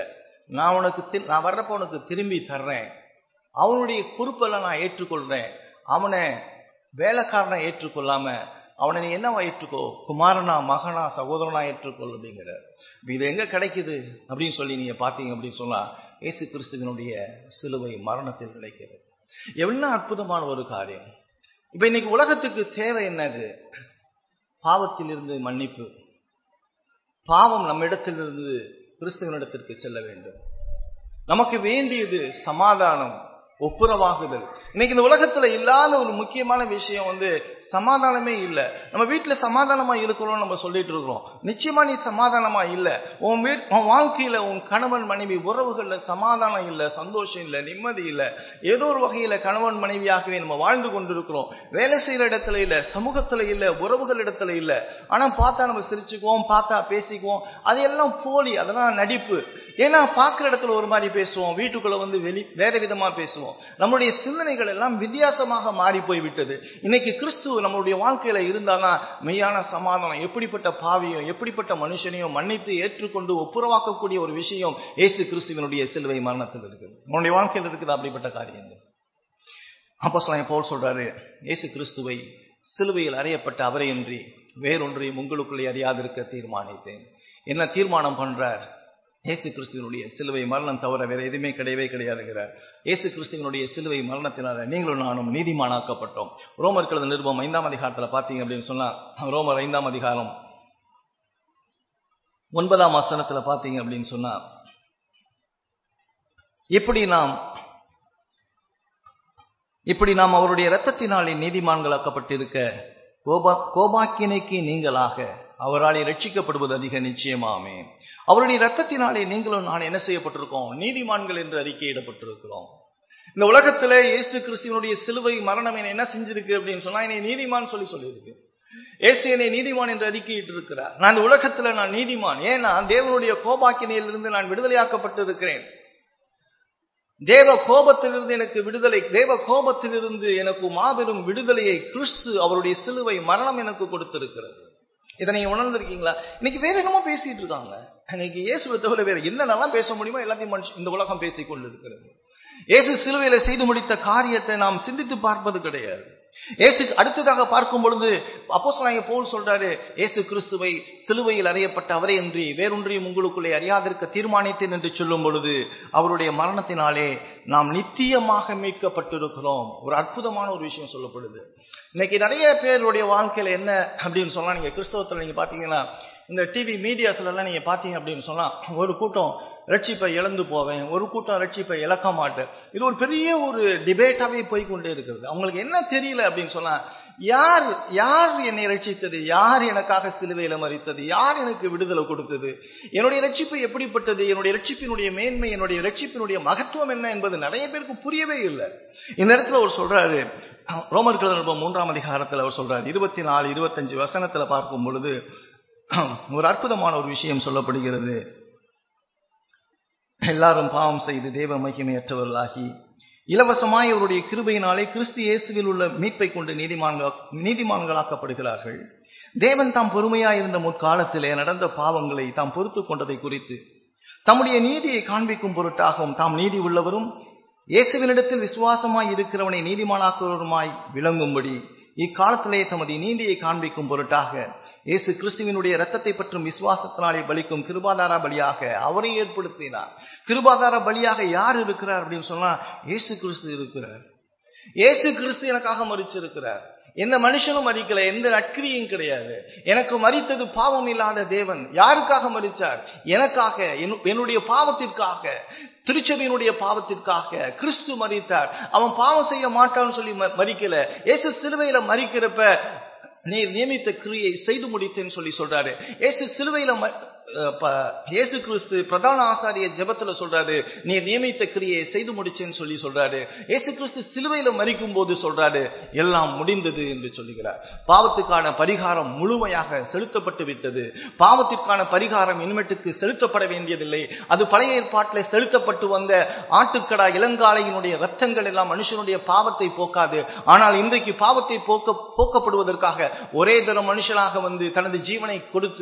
நான் உனக்கு தி- நான் வர்றப்ப உனக்கு திரும்பி தர்றேன் அவனுடைய பொறுப்பெல்லாம் நான் ஏற்றுக்கொள்றேன் அவனை வேலைக்காரனை ஏற்றுக்கொள்ளாம அவனை நீ என்னவா ஏற்றுக்கோ குமாரனா மகனா சகோதரனா ஏற்றுக்கொள் அப்படிங்கிற இது எங்க கிடைக்குது அப்படின்னு சொல்லி நீங்க பாத்தீங்க அப்படின்னு சொன்னா இயேசு கிறிஸ்துவனுடைய சிலுவை மரணத்தில் கிடைக்கிறது என்ன அற்புதமான ஒரு காரியம் இப்ப இன்னைக்கு உலகத்துக்கு தேவை என்னது பாவத்திலிருந்து மன்னிப்பு பாவம் நம்மிடத்திலிருந்து கிறிஸ்துவனிடத்திற்கு செல்ல வேண்டும் நமக்கு வேண்டியது சமாதானம் ஒப்புரவாகுதல் இன்னைக்கு இந்த உலகத்துல இல்லாத ஒரு முக்கியமான விஷயம் வந்து சமாதானமே இல்ல நம்ம வீட்டுல சமாதானமா இருக்கிறோம் நம்ம சொல்லிட்டு இருக்கிறோம் நிச்சயமா நீ சமாதானமா இல்ல உன் வீட் உன் வாழ்க்கையில உன் கணவன் மனைவி உறவுகள்ல சமாதானம் இல்ல சந்தோஷம் இல்ல நிம்மதி இல்ல ஏதோ ஒரு வகையில கணவன் மனைவியாகவே நம்ம வாழ்ந்து கொண்டிருக்கிறோம் வேலை செய்யற இடத்துல இல்ல சமூகத்துல இல்ல உறவுகள் இடத்துல இல்ல ஆனா பார்த்தா நம்ம சிரிச்சுக்குவோம் பார்த்தா பேசிக்குவோம் அதெல்லாம் போலி அதெல்லாம் நடிப்பு ஏன்னா பார்க்குற இடத்துல ஒரு மாதிரி பேசுவோம் வீட்டுக்குள்ள வந்து வெளி வேற விதமா பேசுவோம் நம்மளுடைய சிந்தனைகள் எல்லாம் வித்தியாசமாக மாறி போய் விட்டது இன்னைக்கு கிறிஸ்து நம்மளுடைய வாழ்க்கையில இருந்தானா மெய்யான சமாதானம் எப்படிப்பட்ட பாவியும் எப்படிப்பட்ட மனுஷனையும் மன்னித்து ஏற்றுக்கொண்டு ஒப்புரவாக்கக்கூடிய ஒரு விஷயம் இயேசு கிறிஸ்துவனுடைய சிலுவை மரணத்தில் இருக்குது நம்மளுடைய வாழ்க்கையில் இருக்குது அப்படிப்பட்ட காரியங்கள் அப்போ பவுல் சொல்றாரு இயேசு கிறிஸ்துவை சிலுவையில் அறியப்பட்ட அவரையின்றி வேறொன்றையும் உங்களுக்குள்ளே அறியாதிருக்க தீர்மானித்தேன் என்ன தீர்மானம் பண்றார் இயேசு கிறிஸ்துவனுடைய சிலுவை மரணம் தவிர வேற எதுவுமே கிடையவே கிடையாதுங்கிறார் இயேசு கிறிஸ்துவனுடைய சிலுவை மரணத்தினால நீங்களும் நானும் நீதிமானாக்கப்பட்டோம் ரோமர் கழுத நிருபம் ஐந்தாம் அதிகாரத்துல பாத்தீங்க அப்படின்னு சொன்னா ரோமர் ஐந்தாம் அதிகாரம் ஒன்பதாம் வசனத்துல பாத்தீங்க அப்படின்னு சொன்னா இப்படி நாம் இப்படி நாம் அவருடைய இரத்தத்தினாலே நீதிமான்களாக்கப்பட்டிருக்க கோபா கோபாக்கினைக்கு நீங்களாக அவராலே ரட்சிக்கப்படுவது அதிக நிச்சயமாமே அவருடைய இரத்தத்தினாலே நீங்களும் நான் என்ன செய்யப்பட்டிருக்கோம் நீதிமான்கள் என்று அறிக்கையிடப்பட்டிருக்கிறோம் இந்த உலகத்துல இயேசு கிறிஸ்துவனுடைய சிலுவை மரணம் என்னை என்ன செஞ்சிருக்கு அப்படின்னு சொன்னா என்னை நீதிமான் சொல்லி சொல்லியிருக்கு இயேசு என்னை நீதிமான் என்று அறிக்கையிட்டு இருக்கிறார் நான் இந்த உலகத்துல நான் நீதிமான் ஏன்னா தேவனுடைய கோபாக்கினையிலிருந்து நான் விடுதலையாக்கப்பட்டிருக்கிறேன் தேவ கோபத்திலிருந்து எனக்கு விடுதலை தேவ கோபத்திலிருந்து எனக்கு மாபெரும் விடுதலையை கிறிஸ்து அவருடைய சிலுவை மரணம் எனக்கு கொடுத்திருக்கிறது இதை நீங்க உணர்ந்திருக்கீங்களா இன்னைக்கு வேற என்னமோ பேசிட்டு இருக்காங்க இன்னைக்கு இயேசுவை தவிர வேற என்னென்னலாம் பேச முடியுமோ எல்லாத்தையும் மனுஷன் இந்த உலகம் பேசிக் கொண்டிருக்கிறது இயேசு சிலுவையில செய்து முடித்த காரியத்தை நாம் சிந்தித்து பார்ப்பது கிடையாது இயேசு அடுத்ததாக பார்க்கும் பொழுது அப்போ போல் சொல்றாரு இயேசு கிறிஸ்துவை சிலுவையில் அறியப்பட்ட அவரே என்று வேறொன்றையும் உங்களுக்குள்ளே அறியாதிருக்க தீர்மானித்தேன் என்று சொல்லும் பொழுது அவருடைய மரணத்தினாலே நாம் நித்தியமாக மீட்கப்பட்டிருக்கிறோம் ஒரு அற்புதமான ஒரு விஷயம் சொல்லப்படுது இன்னைக்கு நிறைய பேருடைய வாழ்க்கையில என்ன அப்படின்னு சொன்னா நீங்க கிறிஸ்தவத்துல நீங்க பாத்தீங்கன்னா இந்த டிவி மீடியாஸ்ல எல்லாம் நீங்க பாத்தீங்க அப்படின்னு சொன்னா ஒரு கூட்டம் ரட்சிப்பை இழந்து போவேன் ஒரு கூட்டம் ரட்சிப்பை இழக்க மாட்டேன் இது ஒரு பெரிய ஒரு டிபேட்டாவே போய் கொண்டே இருக்கிறது அவங்களுக்கு என்ன தெரியல அப்படின்னு சொன்னா யார் யார் என்னை ரட்சித்தது யார் எனக்காக சிலுவையில மறித்தது யார் எனக்கு விடுதலை கொடுத்தது என்னுடைய ரட்சிப்பு எப்படிப்பட்டது என்னுடைய ரட்சிப்பினுடைய மேன்மை என்னுடைய ரட்சிப்பினுடைய மகத்துவம் என்ன என்பது நிறைய பேருக்கு புரியவே இல்லை இந்த இடத்துல அவர் சொல்றாரு ரோமர் கிழமை மூன்றாம் அதிகாரத்தில் அவர் சொல்றாரு இருபத்தி நாலு இருபத்தஞ்சு வசனத்துல பார்க்கும் பொழுது ஒரு அற்புதமான ஒரு விஷயம் சொல்லப்படுகிறது எல்லாரும் பாவம் செய்து தேவ மகிமையற்றவர்களாகி இலவசமாய் அவருடைய கிருபையினாலே கிறிஸ்து இயேசுவில் உள்ள மீட்பை கொண்டு நீதிமான்கள் நீதிமான்களாக்கப்படுகிறார்கள் தேவன் தாம் பொறுமையாயிருந்த முற்காலத்திலே நடந்த பாவங்களை தாம் பொறுத்து கொண்டதை குறித்து தம்முடைய நீதியை காண்பிக்கும் பொருட்டாகவும் தாம் நீதி உள்ளவரும் இயேசுவினிடத்தில் விசுவாசமாய் இருக்கிறவனை நீதிமானாக்குவருமாய் விளங்கும்படி இக்காலத்திலே தமது நீதியை காண்பிக்கும் பொருட்டாக இயேசு கிறிஸ்துவினுடைய ரத்தத்தை பற்றும் விசுவாசத்தினாலே பலிக்கும் கிருபாதார பலியாக அவரை ஏற்படுத்தினார் கிருபாதார பலியாக யார் இருக்கிறார் அப்படின்னு சொன்னா இயேசு கிறிஸ்து இருக்கிறார் இயேசு கிறிஸ்து எனக்காக மறிச்சிருக்கிறார் எந்த மனுஷனும் மறிக்கல எந்த நட்கிரியும் கிடையாது எனக்கு மறித்தது பாவம் இல்லாத தேவன் யாருக்காக மறிச்சார் எனக்காக என்னுடைய பாவத்திற்காக திருச்சபையினுடைய பாவத்திற்காக கிறிஸ்து மறித்தார் அவன் பாவம் செய்ய மாட்டான்னு சொல்லி மறிக்கல ஏசு சிலுவையில மறிக்கிறப்ப நீ நியமித்த கிரியை செய்து முடித்தேன்னு சொல்லி சொல்றாரு ஏசு சிலுவையில இயேசு கிறிஸ்து பிரதான ஆசாரிய ஜெபத்துல சொல்றாரு நீ நியமித்த கிரியை செய்து முடிச்சேன்னு சொல்லி சொல்றாரு இயேசு கிறிஸ்து சிலுவையில மறிக்கும் போது சொல்றாரு எல்லாம் முடிந்தது என்று சொல்லுகிறார் பாவத்துக்கான பரிகாரம் முழுமையாக செலுத்தப்பட்டு விட்டது பாவத்திற்கான பரிகாரம் இனிமேட்டுக்கு செலுத்தப்பட வேண்டியதில்லை அது பழைய ஏற்பாட்டில் செலுத்தப்பட்டு வந்த ஆட்டுக்கடா இளங்காலையினுடைய ரத்தங்கள் எல்லாம் மனுஷனுடைய பாவத்தை போக்காது ஆனால் இன்றைக்கு பாவத்தை போக்க போக்கப்படுவதற்காக ஒரே தரம் மனுஷனாக வந்து தனது ஜீவனை கொடுத்து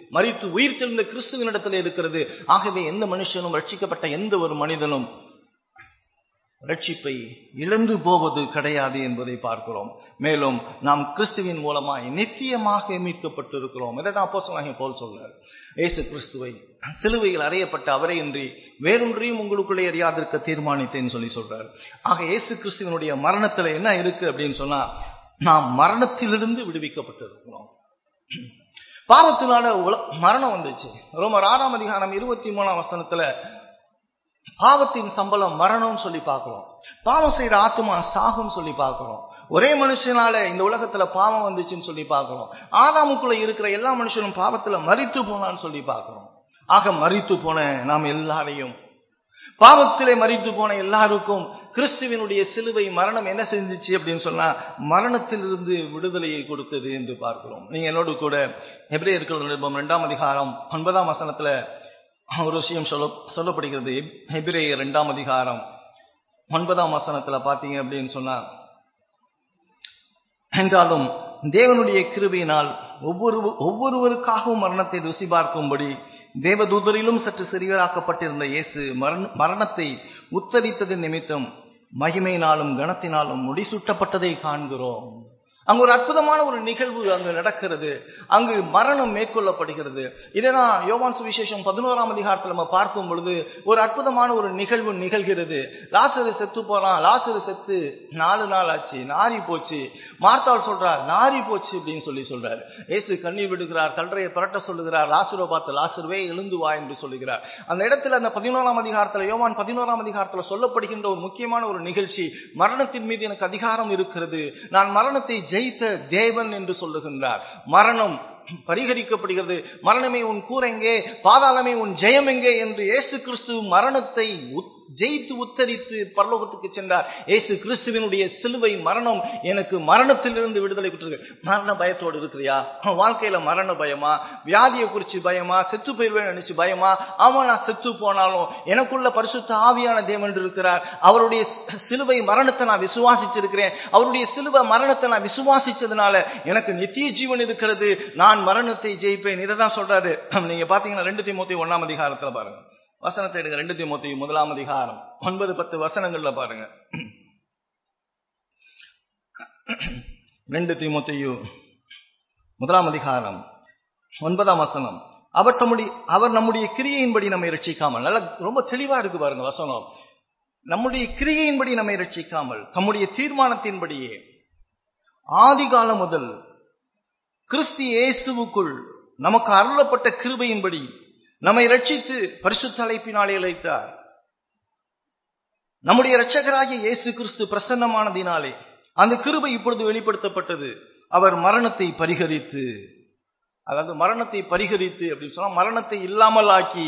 மறித்து உயிர் தெழுந்த கிறிஸ்துவனிடத்தில் இருக்கிறது ஆகவே எந்த மனுஷனும் ரட்சிக்கப்பட்ட எந்த ஒரு மனிதனும் ரட்சிப்பை இழந்து போவது கிடையாது என்பதை பார்க்கிறோம் மேலும் நாம் கிறிஸ்துவின் மூலமாய் நித்தியமாக மீட்கப்பட்டிருக்கிறோம் இதை தான் அப்போஸ்தலனாகிய போல் சொல்றார் இயேசு கிறிஸ்துவை சிலுவையில் அறையப்பட்ட அவரை இன்றி வேறொன்றையும் உங்களுக்குள்ளே அறியாதிருக்க தீர்மானித்தேன்னு சொல்லி சொல்றார் ஆக இயேசு கிறிஸ்துவனுடைய மரணத்துல என்ன இருக்கு அப்படின்னு சொன்னா நாம் மரணத்திலிருந்து விடுவிக்கப்பட்டிருக்கிறோம் பாவத்தினால உல- மரணம் வந்துச்சு ரோமர் ஆறாம் அதிகாரம் இருபத்தி மூணாம் வசனத்துல பாவத்தின் சம்பளம் மரணம்னு சொல்லி பார்க்கிறோம் பாவம் செய்யற ஆத்மா சாகும் சொல்லி பார்க்கிறோம் ஒரே மனுஷனால இந்த உலகத்துல பாவம் வந்துச்சுன்னு சொல்லி பார்க்கிறோம் ஆதாமுக்குள்ள இருக்கிற எல்லா மனுஷனும் பாவத்துல மரித்து போனான்னு சொல்லி பார்க்கிறோம் ஆக மரித்து போன நாம் எல்லாரையும் பாவத்திலே மரித்து போன எல்லாருக்கும் கிறிஸ்துவினுடைய சிலுவை மரணம் என்ன செஞ்சுச்சு அப்படின்னு சொன்னா மரணத்திலிருந்து விடுதலையை கொடுத்தது என்று பார்க்கிறோம் நீங்க என்னோடு கூட எபிரேயர்கள் நிருபம் இரண்டாம் அதிகாரம் ஒன்பதாம் வசனத்துல ஒரு விஷயம் சொல்ல சொல்லப்படுகிறது எபிரேயர் இரண்டாம் அதிகாரம் ஒன்பதாம் வசனத்துல பாத்தீங்க அப்படின்னு சொன்னா என்றாலும் தேவனுடைய கிருபையினால் ஒவ்வொரு ஒவ்வொருவருக்காகவும் மரணத்தை ருசி பார்க்கும்படி தேவதூதரிலும் சற்று சிறியராக்கப்பட்டிருந்த இயேசு மரண மரணத்தை உத்தரித்தது நிமித்தம் மகிமையினாலும் கனத்தினாலும் முடிசூட்டப்பட்டதை காண்கிறோம் அங்கு ஒரு அற்புதமான ஒரு நிகழ்வு அங்கு நடக்கிறது அங்கு மரணம் மேற்கொள்ளப்படுகிறது இததான் யோவான் சுவிசேஷம் பதினோராம் அதிகாரத்தில் நம்ம பார்க்கும் பொழுது ஒரு அற்புதமான ஒரு நிகழ்வு நிகழ்கிறது லாசரு செத்து போறான் லாசரு செத்து நாலு நாள் ஆச்சு நாரி போச்சு மார்த்தாள் சொல்றார் நாரி போச்சு அப்படின்னு சொல்லி சொல்றாரு இயேசு கண்ணீர் விடுகிறார் கல்றையை புரட்ட சொல்லுகிறார் லாசுரை பார்த்து லாசுருவே எழுந்து வா என்று சொல்லுகிறார் அந்த இடத்துல அந்த பதினோராம் அதிகாரத்துல யோவான் பதினோராம் அதிகாரத்துல சொல்லப்படுகின்ற ஒரு முக்கியமான ஒரு நிகழ்ச்சி மரணத்தின் மீது எனக்கு அதிகாரம் இருக்கிறது நான் மரணத்தை ஜெயித்த தேவன் என்று சொல்லுகின்றார் மரணம் பரிகரிக்கப்படுகிறது மரணமே உன் கூர் எங்கே பாதாளமே உன் ஜெயம் எங்கே என்று இயேசு கிறிஸ்து மரணத்தை உத்- ஜெயித்து உத்தரித்து பரலோகத்துக்கு சென்றார் இயேசு கிறிஸ்துவினுடைய சிலுவை மரணம் எனக்கு மரணத்திலிருந்து விடுதலை பெற்றிருக்கு மரண பயத்தோடு இருக்கிறியா உன் வாழ்க்கையில மரண பயமா வியாதியை குறிச்சு பயமா செத்து போயிருவேன் நினைச்சு பயமா ஆமா நான் செத்து போனாலும் எனக்குள்ள பரிசுத்த ஆவியான தேவன் இருக்கிறார் அவருடைய சி- சிலுவை மரணத்தை நான் விசுவாசிச்சிருக்கிறேன் அவருடைய சிலுவை மரணத்தை நான் விசுவாசிச்சதுனால எனக்கு நித்திய ஜீவன் இருக்கிறது நான் மரணத்தை ஜெயிப்பேன் இதை தான் சொல்றாரு நீங்க பாத்தீங்கன்னா ரெண்டு தீமோத்தி ஒண்ணாம் அதிகாரத்துல பாருங்க வசனத்தை எடுங்க ரெண்டு தீமோத்தி முதலாம் அதிகாரம் ஒன்பது பத்து வசனங்கள்ல பாருங்க ரெண்டு தீமோத்தியு முதலாம் அதிகாரம் ஒன்பதாம் வசனம் அவர் தம்முடைய அவர் நம்முடைய கிரியையின்படி நம்மை ரட்சிக்காமல் நல்ல ரொம்ப தெளிவா இருக்கு பாருங்க வசனம் நம்முடைய கிரியையின்படி நம்மை ரட்சிக்காமல் தம்முடைய தீர்மானத்தின்படியே ஆதிகாலம் முதல் கிறிஸ்து இயேசுவுக்குள் நமக்கு அருளப்பட்ட கிருபையின்படி நம்மை ரட்சித்து பரிசுத்த அழைப்பினாலே அழைத்தார் நம்முடைய இரட்சகராகிய இயேசு கிறிஸ்து பிரசன்னமானதினாலே அந்த கிருபை இப்பொழுது வெளிப்படுத்தப்பட்டது அவர் மரணத்தை பரிகரித்து அதாவது மரணத்தை பரிகரித்து அப்படின்னு சொன்னா மரணத்தை இல்லாமல் ஆக்கி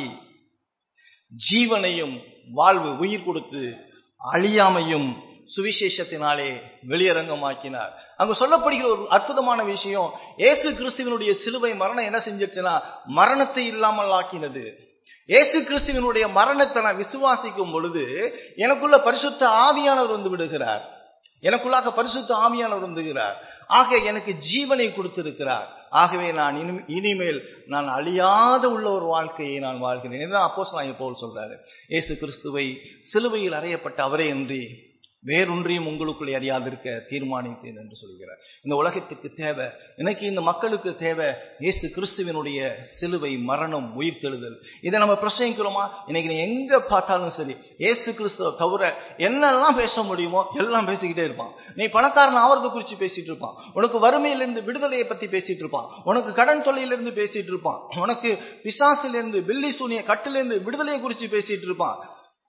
ஜீவனையும் வாழ்வு உயிர் கொடுத்து அழியாமையும் சுவிசேஷத்தினாலே வெளியரங்கமாக்கினார் அங்கு சொல்லப்படுகிற ஒரு அற்புதமான விஷயம் இயேசு கிறிஸ்துவனுடைய சிலுவை மரணம் என்ன செஞ்சிருச்சுன்னா மரணத்தை இல்லாமல் ஆக்கினது இயேசு கிறிஸ்துவனுடைய மரணத்தை நான் விசுவாசிக்கும் பொழுது எனக்குள்ள பரிசுத்த ஆவியானவர் வந்து விடுகிறார் எனக்குள்ளாக பரிசுத்த ஆவியானவர் வந்துகிறார் ஆக எனக்கு ஜீவனை கொடுத்திருக்கிறார் ஆகவே நான் இனி- இனிமேல் நான் அழியாத உள்ள ஒரு வாழ்க்கையை நான் வாழ்கிறேன் இதுதான் அப்போஸ் நான் போல் சொல்றாரு இயேசு கிறிஸ்துவை சிலுவையில் அறையப்பட்ட அவரே அன்றி வேறொன்றையும் உங்களுக்குள்ளே அறியாதிருக்க தீர்மானித்தேன் என்று சொல்கிறார் இந்த உலகத்திற்கு தேவை எனக்கு இந்த மக்களுக்கு தேவை இயேசு கிறிஸ்துவினுடைய சிலுவை மரணம் உயிர்த்தெழுதல் இதை நம்ம பிரசங்கிக்கிறோமா இன்னைக்கு நீ எங்க பார்த்தாலும் சரி இயேசு கிறிஸ்துவ தவிர என்னெல்லாம் பேச முடியுமோ எல்லாம் பேசிக்கிட்டே இருப்பான் நீ பணக்காரன் ஆவறதை குறித்து பேசிட்டு இருப்பான் உனக்கு வறுமையிலிருந்து விடுதலையை பத்தி பேசிட்டு இருப்பான் உனக்கு கடன் தொல்லையிலிருந்து பேசிட்டு இருப்பான் உனக்கு பிசாசிலிருந்து பில்லி சூனிய கட்டிலிருந்து விடுதலையை குறித்து பேசிட்டு இருப்பான்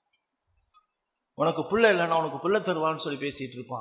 உனக்கு புள்ள இல்லைன்னா உனக்கு புள்ள தருவான்னு சொல்லி பேசிட்டு இருப்பான்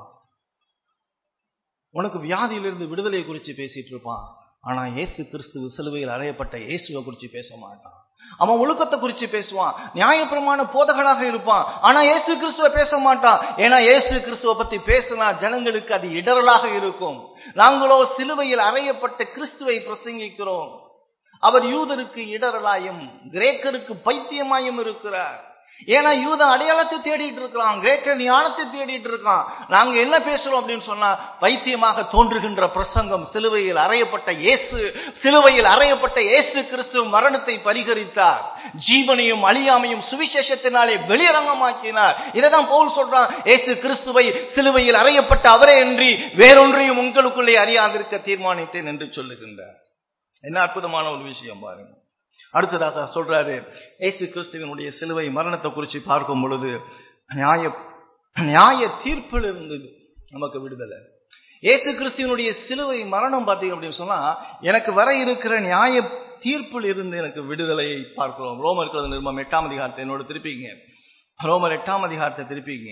உனக்கு வியாதியிலிருந்து விடுதலை குறித்து பேசிட்டு இருப்பான் ஆனா இயேசு கிறிஸ்து சிலுவையில் அறையப்பட்ட இயேசுவை குறித்து பேச மாட்டான் அவன் ஒழுக்கத்தை குறித்து பேசுவான் நியாயப்பிரமாண போதகனாக இருப்பான் ஆனா இயேசு கிறிஸ்துவ பேச மாட்டான் ஏன்னா இயேசு கிறிஸ்துவ பத்தி பேசினா ஜனங்களுக்கு அது இடரலாக இருக்கும் நாங்களோ சிலுவையில் அறையப்பட்ட கிறிஸ்துவை பிரசங்கிக்கிறோம் அவர் யூதருக்கு இடரலாயும் கிரேக்கருக்கு பைத்தியமாயும் இருக்கிறார் ஏன்னா யூதன் அடையாளத்தை தேடிட்டு இருக்கிறான் கிரேக்க ஞானத்தை தேடிட்டு இருக்கான் நாங்க என்ன பேசுறோம் அப்படின்னு சொன்னா பைத்தியமாக தோன்றுகின்ற பிரசங்கம் சிலுவையில் அறையப்பட்ட இயேசு சிலுவையில் அறையப்பட்ட இயேசு கிறிஸ்து மரணத்தை பரிகரித்தார் ஜீவனையும் அழியாமையும் சுவிசேஷத்தினாலே வெளியரங்கமாக்கினார் இதைதான் பவுல் சொல்றான் இயேசு கிறிஸ்துவை சிலுவையில் அறையப்பட்ட அவரே என்று வேறொன்றையும் உங்களுக்குள்ளே அறியாதிருக்க தீர்மானித்தேன் என்று சொல்லுகின்றார் என்ன அற்புதமான ஒரு விஷயம் பாருங்க அடுத்ததாக சொல்றாரு ஏசு கிறிஸ்துவனுடைய சிலுவை மரணத்தை குறித்து பார்க்கும் பொழுது நியாய நியாய தீர்ப்பில் இருந்து நமக்கு விடுதலை ஏசு கிறிஸ்துவனுடைய சிலுவை மரணம் பார்த்தீங்க அப்படின்னு சொன்னா எனக்கு வர இருக்கிற நியாய தீர்ப்பில் இருந்து எனக்கு விடுதலையை பார்க்கிறோம் ரோமர் நிருபம் எட்டாம் அதிகாரத்தை என்னோட திருப்பிங்க ரோமர் எட்டாம் அதிகாரத்தை திருப்பிங்க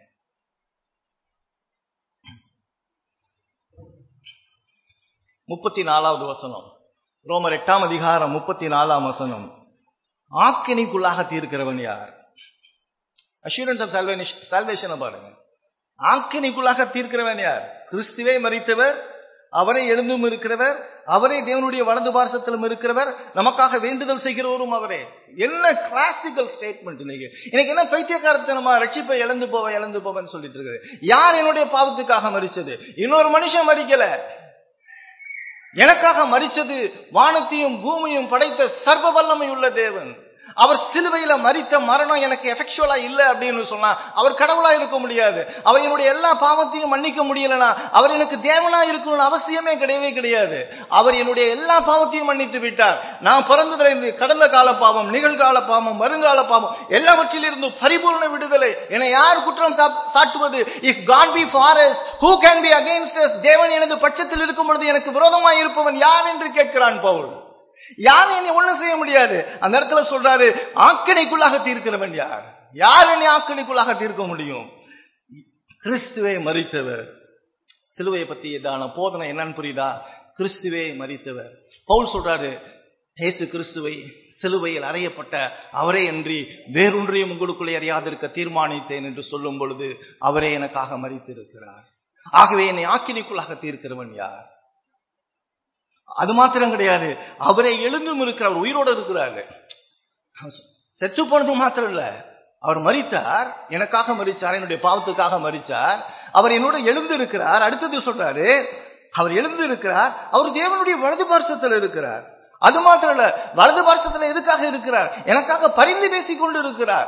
முப்பத்தி நாலாவது வசனம் ரோமர் எட்டாம் அதிகாரம் முப்பத்தி நாலாம் வசனம் ஆக்கினிக்குள்ளாக தீர்க்கிறவன் யார் அஷூரன்ஸ் ஆஃப் சால்வேஷனை பாருங்க ஆக்கினிக்குள்ளாக தீர்க்கிறவன் யார் கிறிஸ்துவே மறித்தவர் அவரே எழுந்தும் இருக்கிறவர் அவரே தேவனுடைய வலது பார்சத்திலும் இருக்கிறவர் நமக்காக வேண்டுதல் செய்கிறவரும் அவரே என்ன கிளாசிக்கல் ஸ்டேட்மெண்ட் இன்னைக்கு எனக்கு என்ன பைத்தியக்காரத்தனமா ரட்சிப்பை இழந்து போவேன் இழந்து போவேன்னு சொல்லிட்டு இருக்குது யார் என்னுடைய பாவத்துக்காக மறிச்சது இன்னொரு மனுஷன் மறிக்கல எனக்காக மறிச்சது வானத்தையும் பூமியும் படைத்த சர்வ வல்லமை உள்ள தேவன் அவர் சிலுவையில மறித்த மரணம் எனக்கு எஃபெக்சுவலா இல்ல அப்படின்னு சொன்னா அவர் கடவுளா இருக்க முடியாது அவர் என்னுடைய எல்லா பாவத்தையும் மன்னிக்க முடியலனா அவர் எனக்கு தேவனா இருக்கணும்னு அவசியமே கிடையவே கிடையாது அவர் என்னுடைய எல்லா பாவத்தையும் மன்னித்து விட்டார் நான் பிறந்ததிலிருந்து கடந்த கால பாவம் நிகழ்கால பாவம் வருங்கால பாவம் எல்லாவற்றிலிருந்து பரிபூர்ண விடுதலை என யார் குற்றம் சாட்டுவது if God be for us who can be against தேவன் எனது பட்சத்தில் இருக்கும் பொழுது எனக்கு விரோதமாய் இருப்பவன் யார் என்று கேட்கிறான் பவுல் யாரும் என்னை ஒண்ணும் செய்ய முடியாது அந்த இடத்துல சொல்றாரு ஆக்கணைக்குள்ளாக தீர்க்கிறவன் யார் யார் என்னை ஆக்கணைக்குள்ளாக தீர்க்க முடியும் கிறிஸ்துவே மறித்தவர் சிலுவையை பத்தி இதான போதனை என்னன்னு புரியுதா கிறிஸ்துவே மறித்தவர் பவுல் சொல்றாரு ஏசு கிறிஸ்துவை சிலுவையில் அறையப்பட்ட அவரே அன்றி வேறொன்றையும் உங்களுக்குள்ளே அறியாதிருக்க தீர்மானித்தேன் என்று சொல்லும் பொழுது அவரே எனக்காக மறித்திருக்கிறார் ஆகவே என்னை ஆக்கினிக்குள்ளாக தீர்க்கிறவன் யார் அது மாத்திரம் கிடையாது அவரை எழுந்தும் இருக்கிறார் உயிரோடு இருக்கிறாரு செத்து போனது மாத்திரம் இல்ல அவர் மறித்தார் எனக்காக மறிச்சார் என்னுடைய பாவத்துக்காக மறிச்சார் அவர் என்னோட எழுந்து இருக்கிறார் அடுத்தது சொல்றாரு அவர் எழுந்து இருக்கிறார் அவர் தேவனுடைய வலது பார்சத்தில் இருக்கிறார் அது மாத்திரம் இல்ல வலது பார்சத்துல எதுக்காக இருக்கிறார் எனக்காக பரிந்து பேசிக் கொண்டு இருக்கிறார்